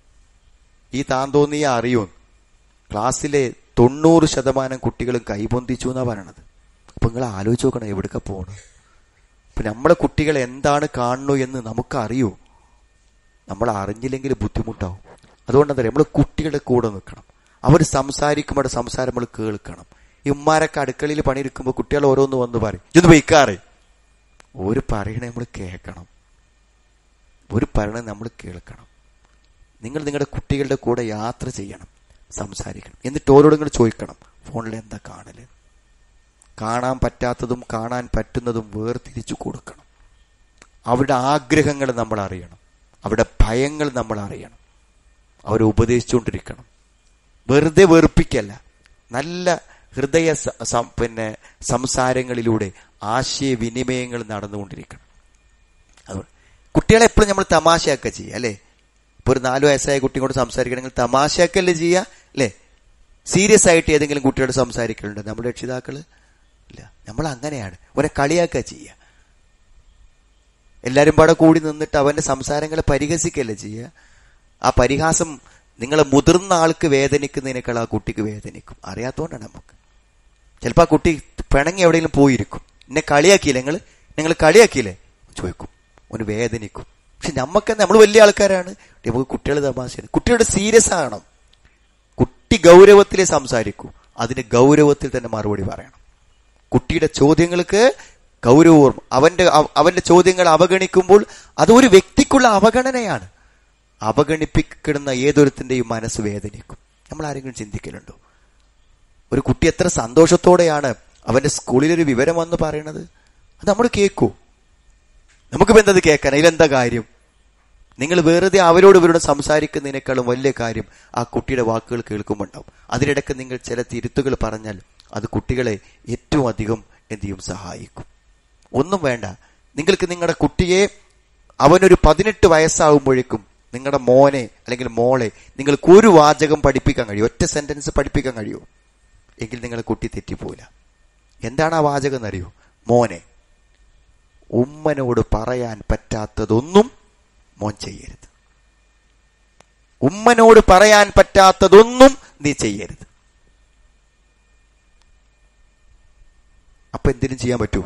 ഈ താൻ തോന്നിയ അറിയോ ക്ലാസ്സിലെ തൊണ്ണൂറ് ശതമാനം കുട്ടികളും കൈപൊന്തിച്ചു എന്നാ പറയണത് അപ്പൊ നിങ്ങൾ ആലോചിച്ച് നോക്കണം എവിടേക്ക് പോകണം ഇപ്പൊ നമ്മുടെ കുട്ടികൾ എന്താണ് കാണുന്നു എന്ന് നമുക്ക് അറിയോ നമ്മൾ അറിഞ്ഞില്ലെങ്കിൽ ബുദ്ധിമുട്ടാവും അതുകൊണ്ട് എന്താ നമ്മൾ കുട്ടികളുടെ കൂടെ നിൽക്കണം അവർ സംസാരിക്കുമ്പോൾ സംസാരം നമ്മൾ കേൾക്കണം ഈ ഉമ്മാരൊക്കെ അടുക്കളയിൽ പണിയെടുക്കുമ്പോൾ കുട്ടികൾ ഓരോന്ന് വന്ന് പറയും ഇത് വയ്ക്കാറ് ഒരു പറയണേ നമ്മൾ കേൾക്കണം ഒരു പറയണേ നമ്മൾ കേൾക്കണം നിങ്ങൾ നിങ്ങളുടെ കുട്ടികളുടെ കൂടെ യാത്ര ചെയ്യണം സംസാരിക്കണം എന്നിട്ട് ഓരോട് നിങ്ങൾ ചോദിക്കണം ഫോണിൽ എന്താ കാണല് കാണാൻ പറ്റാത്തതും കാണാൻ പറ്റുന്നതും വേർതിരിച്ചു കൊടുക്കണം അവരുടെ ആഗ്രഹങ്ങൾ നമ്മൾ അറിയണം അവരുടെ ഭയങ്ങൾ നമ്മൾ അറിയണം അവരെ ഉപദേശിച്ചുകൊണ്ടിരിക്കണം വെറുതെ വെറുപ്പിക്കല്ല നല്ല ഹൃദയ സ- സം- പിന്നെ സംസാരങ്ങളിലൂടെ ആശയവിനിമയങ്ങൾ നടന്നുകൊണ്ടിരിക്കണം അതുകൊണ്ട് കുട്ടികളെ എപ്പോഴും നമ്മൾ തമാശയൊക്കെ ചെയ്യുക അല്ലേ ഇപ്പൊ ഒരു നാലു വയസ്സായ കുട്ടിയോട് സംസാരിക്കണമെങ്കിൽ തമാശയൊക്കെയല്ലേ ചെയ്യുക അല്ലേ സീരിയസ് ആയിട്ട് ഏതെങ്കിലും കുട്ടിയോട് സംസാരിക്കലുണ്ട് നമ്മുടെ രക്ഷിതാക്കള് ഇല്ല നമ്മൾ അങ്ങനെയാണ് ഒരെ കളിയാക്കുക ചെയ്യുക എല്ലാരും പാടെ കൂടി നിന്നിട്ട് അവന്റെ സംസാരങ്ങളെ പരിഹസിക്കല്ലേ ചെയ്യുക ആ പരിഹാസം നിങ്ങളെ മുതിർന്ന ആൾക്ക് വേദനിക്കുന്നതിനേക്കാൾ ആ കുട്ടിക്ക് വേദനിക്കും അറിയാത്തതുകൊണ്ടാണ് നമുക്ക് ചിലപ്പോൾ ആ കുട്ടി പിണങ്ങി എവിടെയെങ്കിലും പോയിരിക്കും എന്നെ കളിയാക്കിയില്ലേ നിങ്ങൾ നിങ്ങൾ കളിയാക്കിയില്ലേ ചോദിക്കും ഒന്ന് വേദനിക്കും പക്ഷെ നമുക്ക് നമ്മൾ വലിയ ആൾക്കാരാണ് നമുക്ക് കുട്ടികൾ തമാശയാണ് കുട്ടികളുടെ സീരിയസ് ആകണം കുട്ടി ഗൗരവത്തിലേ സംസാരിക്കൂ അതിന് ഗൗരവത്തിൽ തന്നെ മറുപടി പറയണം കുട്ടിയുടെ ചോദ്യങ്ങൾക്ക് ഗൗരവവും അവന്റെ അവ- അവന്റെ ചോദ്യങ്ങൾ അവഗണിക്കുമ്പോൾ അത് ഒരു വ്യക്തിക്കുള്ള അവഗണനയാണ് അവഗണിപ്പിക്കുന്ന ഏതൊരുത്തിന്റെയും മനസ്സ് വേദനിക്കും നമ്മൾ ആരെങ്കിലും ചിന്തിക്കലുണ്ടോ ഒരു കുട്ടി എത്ര സന്തോഷത്തോടെയാണ് അവന്റെ സ്കൂളിലൊരു വിവരം വന്ന് പറയണത് അത് നമ്മൾ കേൾക്കൂ നമുക്കിപ്പോ എന്തത് കേൾക്കാൻ അതിലെന്താ കാര്യം നിങ്ങൾ വെറുതെ അവരോട് ഇവരോട് സംസാരിക്കുന്നതിനേക്കാളും വലിയ കാര്യം ആ കുട്ടിയുടെ വാക്കുകൾ കേൾക്കുമ്പോൾ ഉണ്ടാവും അതിനിടയ്ക്ക് നിങ്ങൾ ചില തിരുത്തുകൾ പറഞ്ഞാൽ അത് കുട്ടികളെ ഏറ്റവും അധികം എന്ത് ചെയ്യും സഹായിക്കും ഒന്നും വേണ്ട നിങ്ങൾക്ക് നിങ്ങളുടെ കുട്ടിയെ അവനൊരു പതിനെട്ട് വയസ്സാകുമ്പോഴേക്കും നിങ്ങളുടെ മോനെ അല്ലെങ്കിൽ മോളെ നിങ്ങൾക്ക് ഒരു വാചകം പഠിപ്പിക്കാൻ കഴിയും ഒറ്റ സെന്റൻസ് പഠിപ്പിക്കാൻ കഴിയുമോ എങ്കിൽ നിങ്ങളുടെ കുട്ടി തെറ്റിപ്പോയില്ല എന്താണ് ആ വാചകം എന്നറിയോ മോനെ ഉമ്മനോട് പറയാൻ പറ്റാത്തതൊന്നും മോൻ ചെയ്യരുത് ഉമ്മനോട് പറയാൻ പറ്റാത്തതൊന്നും നീ ചെയ്യരുത് അപ്പൊ എന്തിനും ചെയ്യാൻ പറ്റൂ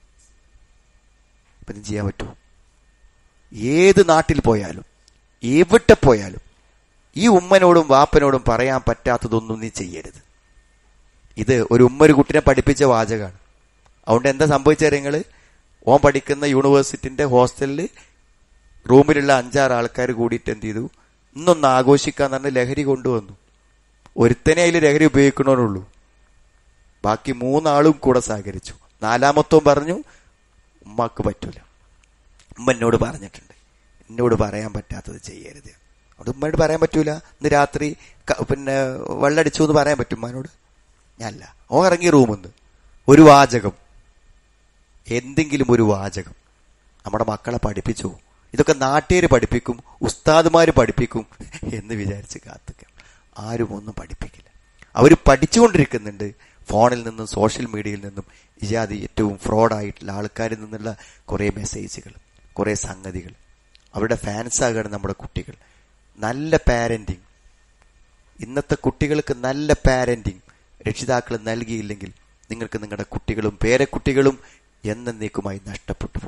അപ്പൊ എന്തിനും ചെയ്യാൻ പറ്റൂ ഏത് നാട്ടിൽ പോയാലും എവിടെ പോയാലും ഈ ഉമ്മനോടും വാപ്പനോടും പറയാൻ പറ്റാത്തതൊന്നും നീ ചെയ്യരുത് ഇത് ഒരു ഉമ്മ ഒരു കുട്ടിനെ പഠിപ്പിച്ച വാചകമാണ് അതുകൊണ്ട് എന്താ സംഭവിച്ചാൽ നിങ്ങള് ഓൻ പഠിക്കുന്ന യൂണിവേഴ്സിറ്റിന്റെ ഹോസ്റ്റലിൽ റൂമിലുള്ള അഞ്ചാറ് ആൾക്കാർ കൂടിയിട്ട് എന്ത് ചെയ്തു ഇന്നൊന്ന് ആഘോഷിക്കാൻ തന്നെ ലഹരി കൊണ്ടുവന്നു ഒരുത്തനെ അതിൽ ലഹരി ഉപയോഗിക്കണമെന്നുള്ളൂ ബാക്കി മൂന്നാളും കൂടെ സഹകരിച്ചു നാലാമത്തവും പറഞ്ഞു ഉമ്മാക്ക് പറ്റൂല ഉമ്മ എന്നോട് പറഞ്ഞിട്ടുണ്ട് എന്നോട് പറയാൻ പറ്റാത്തത് ചെയ്യരുത് അവിടെ ഉമ്മയോട് പറയാൻ പറ്റൂല ഇന്ന് രാത്രി ക- പിന്നെ വെള്ളടിച്ചു എന്ന് പറയാൻ പറ്റും ഉമ്മാനോട് ഞാനല്ല ഓ ഇറങ്ങി റൂമിന്ന് ഒരു വാചകം എന്തെങ്കിലും ഒരു വാചകം നമ്മുടെ മക്കളെ പഠിപ്പിച്ചു ഇതൊക്കെ നാട്ടുകാര് പഠിപ്പിക്കും ഉസ്താദുമാര് പഠിപ്പിക്കും എന്ന് വിചാരിച്ച് കാത്തുക്കാം ആരും ഒന്നും പഠിപ്പിക്കില്ല അവർ പഠിച്ചുകൊണ്ടിരിക്കുന്നുണ്ട് ഫോണിൽ നിന്നും സോഷ്യൽ മീഡിയയിൽ നിന്നും ഇജാതി ഏറ്റവും ഫ്രോഡായിട്ടുള്ള ആൾക്കാരിൽ നിന്നുള്ള കുറേ മെസ്സേജുകൾ കുറേ സംഗതികൾ അവരുടെ ഫാൻസാകാണ് നമ്മുടെ കുട്ടികൾ നല്ല പാരന്റിങ് ഇന്നത്തെ കുട്ടികൾക്ക് നല്ല പാരന്റിങ് രക്ഷിതാക്കൾ നൽകിയില്ലെങ്കിൽ നിങ്ങൾക്ക് നിങ്ങളുടെ കുട്ടികളും പേരക്കുട്ടികളും എന്നേക്കുമായി നഷ്ടപ്പെട്ടു പോകും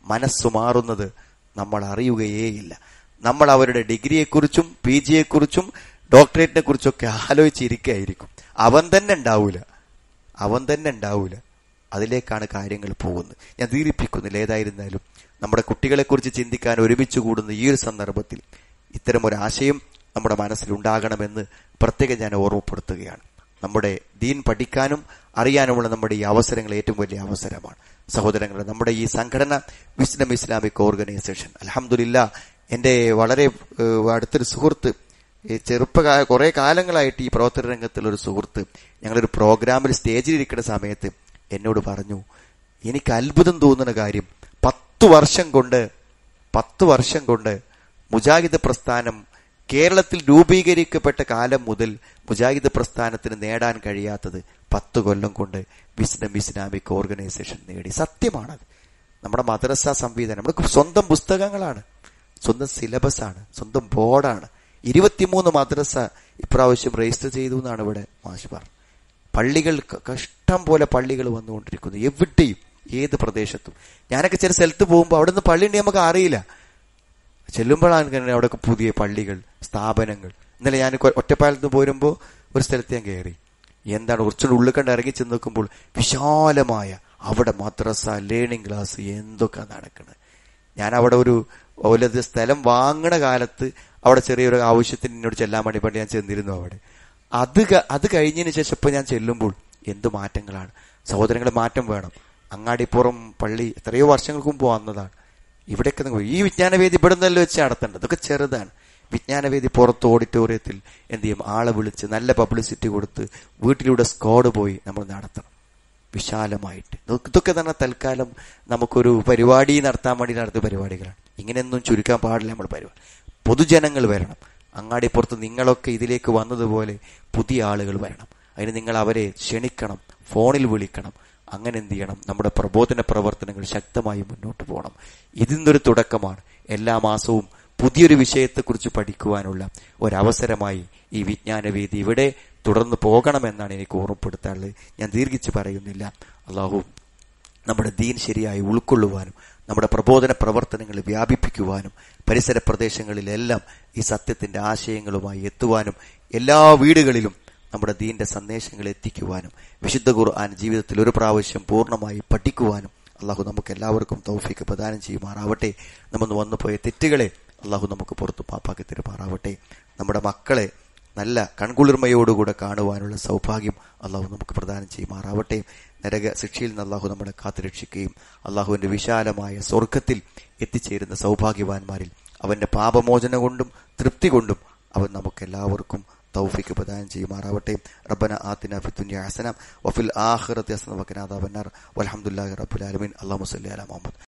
മനസ്സു മാറുന്നത് നമ്മൾ അറിയുകയേയില്ല നമ്മൾ അവരുടെ ഡിഗ്രിയെക്കുറിച്ചും പി ജിയെക്കുറിച്ചും ഡോക്ടറേറ്റിനെ കുറിച്ചൊക്കെ ആലോചിച്ചിരിക്കുകയായിരിക്കും അവൻ തന്നെ ഉണ്ടാവൂല അവൻ തന്നെ ഉണ്ടാവൂല അതിലേക്കാണ് കാര്യങ്ങൾ പോകുന്നത് ഞാൻ ദീർഘിപ്പിക്കുന്നില്ല ഏതായിരുന്നാലും നമ്മുടെ കുട്ടികളെക്കുറിച്ച് ചിന്തിക്കാൻ ഒരുമിച്ച് കൂടുന്ന ഈ ഒരു സന്ദർഭത്തിൽ ഇത്തരം ഒരു ആശയം നമ്മുടെ മനസ്സിൽ ഉണ്ടാകണമെന്ന് പ്രത്യേകം ഞാൻ ഓർമ്മപ്പെടുത്തുകയാണ് നമ്മുടെ ദീൻ പഠിക്കാനും അറിയാനുമുള്ള നമ്മുടെ ഈ അവസരങ്ങൾ ഏറ്റവും വലിയ അവസരമാണ് സഹോദരങ്ങളെ നമ്മുടെ ഈ സംഘടന വിസ്ഡം ഇസ്ലാമിക് ഓർഗനൈസേഷൻ അലഹമില്ല എൻ്റെ വളരെ ഏഹ്, അടുത്തൊരു സുഹൃത്ത് ഈ ചെറുപ്പകാല കുറെ കാലങ്ങളായിട്ട് ഈ പ്രവർത്തന രംഗത്തുള്ള ഒരു സുഹൃത്ത് ഞങ്ങളൊരു പ്രോഗ്രാമിൽ സ്റ്റേജിൽ ഇരിക്കുന്ന സമയത്ത് എന്നോട് പറഞ്ഞു എനിക്ക് അത്ഭുതം തോന്നുന്ന കാര്യം പത്തു വർഷം കൊണ്ട് പത്ത് വർഷം കൊണ്ട് മുജാഹിദ് പ്രസ്ഥാനം കേരളത്തിൽ രൂപീകരിക്കപ്പെട്ട കാലം മുതൽ മുജാഹിദ് പ്രസ്ഥാനത്തിന് നേടാൻ കഴിയാത്തത് പത്ത് കൊല്ലം കൊണ്ട് വിസ്ഡം ഇസ്ലാമിക് ഓർഗനൈസേഷൻ നേടി സത്യമാണത് നമ്മുടെ മദ്രസ സംവിധാനം നമ്മുടെ സ്വന്തം പുസ്തകങ്ങളാണ് സ്വന്തം സിലബസ് ആണ് സ്വന്തം ബോർഡാണ് ഇരുപത്തിമൂന്ന് മദ്രസ ഇപ്രാവശ്യം രജിസ്റ്റർ ചെയ്തു എന്നാണ് ഇവിടെ മാഷ് പറഞ്ഞത് പള്ളികൾ ക- കഷ്ടം പോലെ പള്ളികൾ വന്നുകൊണ്ടിരിക്കുന്നു എവിടെയും ഏത് പ്രദേശത്തും ഞാനൊക്കെ ചില സ്ഥലത്ത് പോകുമ്പോൾ അവിടെ നിന്ന് പള്ളി ഉണ്ടെങ്കിൽ നമുക്ക് അറിയില്ല ചെല്ലുമ്പോഴാണ് ഇങ്ങനെ അവിടെയൊക്കെ പുതിയ പള്ളികൾ സ്ഥാപനങ്ങൾ ഇന്നലെ ഞാൻ കൊ- ഒറ്റപ്പാലത്ത് പോരുമ്പോൾ ഒരു സ്ഥലത്ത് ഞാൻ കയറി എന്താണ് കുറച്ചുകൂടി ഉള്ളിൽ കണ്ട് ഇറങ്ങി ചെന്ന് നോക്കുമ്പോൾ വിശാലമായ അവിടെ മദ്രസ ലേണിംഗ് ക്ലാസ് എന്തൊക്കെ നടക്കുന്നത് ഞാൻ അവിടെ ഒരു ഒരു സ്ഥലം വാങ്ങണ കാലത്ത് അവിടെ ചെറിയൊരു ആവശ്യത്തിന് എന്നോട് ചെല്ലാൻ വേണ്ടി വേണ്ടി ഞാൻ ചെന്നിരുന്നു അവിടെ അത് ക- അത് കഴിഞ്ഞതിന് ശേഷം ഇപ്പൊ ഞാൻ ചെല്ലുമ്പോൾ എന്ത് മാറ്റങ്ങളാണ് സഹോദരങ്ങളെ മാറ്റം വേണം അങ്ങാടിപ്പുറം പള്ളി എത്രയോ വർഷങ്ങൾക്ക് മുമ്പ് വന്നതാണ് ഇവിടെയൊക്കെ നിങ്ങൾ ഈ വിജ്ഞാനവേദി ഇവിടെ നിന്നല്ലോ വെച്ച് നടത്തേണ്ടത് ഇതൊക്കെ ചെറുതാണ് വിജ്ഞാനവേദി പുറത്ത് ഓഡിറ്റോറിയത്തിൽ എന്ത് ചെയ്യും ആളെ വിളിച്ച് നല്ല പബ്ലിസിറ്റി കൊടുത്ത് വീട്ടിലൂടെ സ്ക്വാഡ് പോയി നമ്മൾ നടത്തണം വിശാലമായിട്ട് ഇതൊക്കെ- ഇതൊക്കെ തന്നെ തൽക്കാലം നമുക്കൊരു പരിപാടി നടത്താൻ വേണ്ടി നടത്തിയ പരിപാടികളാണ് ഇങ്ങനെയൊന്നും ചുരുക്കാൻ പാടില്ല നമ്മൾ പരിപാടി പൊതുജനങ്ങൾ വരണം അങ്ങാടിപ്പുറത്ത് നിങ്ങളൊക്കെ ഇതിലേക്ക് വന്നതുപോലെ പുതിയ ആളുകൾ വരണം അതിന് നിങ്ങൾ അവരെ ക്ഷണിക്കണം ഫോണിൽ വിളിക്കണം അങ്ങനെ എന്ത് ചെയ്യണം നമ്മുടെ പ്രബോധന പ്രവർത്തനങ്ങൾ ശക്തമായി മുന്നോട്ട് പോകണം ഇതിന്നൊരു തുടക്കമാണ് എല്ലാ മാസവും പുതിയൊരു വിഷയത്തെക്കുറിച്ച് പഠിക്കുവാനുള്ള ഒരവസരമായി ഈ വിജ്ഞാനവേദി ഇവിടെ തുടർന്ന് പോകണമെന്നാണ് എനിക്ക് ഓർമ്മപ്പെടുത്താനുള്ളത് ഞാൻ ദീർഘിച്ച് പറയുന്നില്ല അള്ളാഹു നമ്മുടെ ദീൻ ശരിയായി ഉൾക്കൊള്ളുവാനും നമ്മുടെ പ്രബോധന പ്രവർത്തനങ്ങൾ വ്യാപിപ്പിക്കുവാനും പരിസര പ്രദേശങ്ങളിലെല്ലാം ഈ സത്യത്തിന്റെ ആശയങ്ങളുമായി എത്തുവാനും എല്ലാ വീടുകളിലും നമ്മുടെ ദീന്റെ സന്ദേശങ്ങൾ എത്തിക്കുവാനും വിശുദ്ധ ഖുർആൻ ജീവിതത്തിൽ ഒരു പ്രാവശ്യം പൂർണ്ണമായി പഠിക്കുവാനും അള്ളാഹു നമുക്ക് എല്ലാവർക്കും തൗഫീക്ക് പ്രദാനം ചെയ്യുമാറാവട്ടെ നമ്മൾ വന്നുപോയ തെറ്റുകളെ അള്ളാഹു നമുക്ക് പുറത്തു പാപ്പാക്കി തരുമാറാവട്ടെ നമ്മുടെ മക്കളെ നല്ല കൺകുളിർമയോടുകൂടെ കാണുവാനുള്ള സൗഭാഗ്യം അള്ളാഹു നമുക്ക് പ്രദാനം ചെയ്യുമാറാവട്ടെ നരക ശിക്ഷയിൽ നിന്ന് അള്ളാഹു നമ്മളെ കാത്തുരക്ഷിക്കുകയും അള്ളാഹുവിന്റെ വിശാലമായ സ്വർഗത്തിൽ എത്തിച്ചേരുന്ന സൗഭാഗ്യവാന്മാരിൽ അവന്റെ പാപമോചന കൊണ്ടും തൃപ്തി കൊണ്ടും അവൻ നമുക്ക് എല്ലാവർക്കും തൗഫിക്ക് പ്രദാനം ചെയ്യുമാറാവട്ടെ റബ്ബന ആത്തിന ഫി ദുനിയ ഹസന വഫിൽ ആഖിറതി ഹസന വഖിന അദാബന്നാർ വൽഹംദുലില്ലാഹി റബ്ബിൽ ആലമീൻ അല്ലാഹു സ്വല്ലി അലാ മുഹമ്മദ്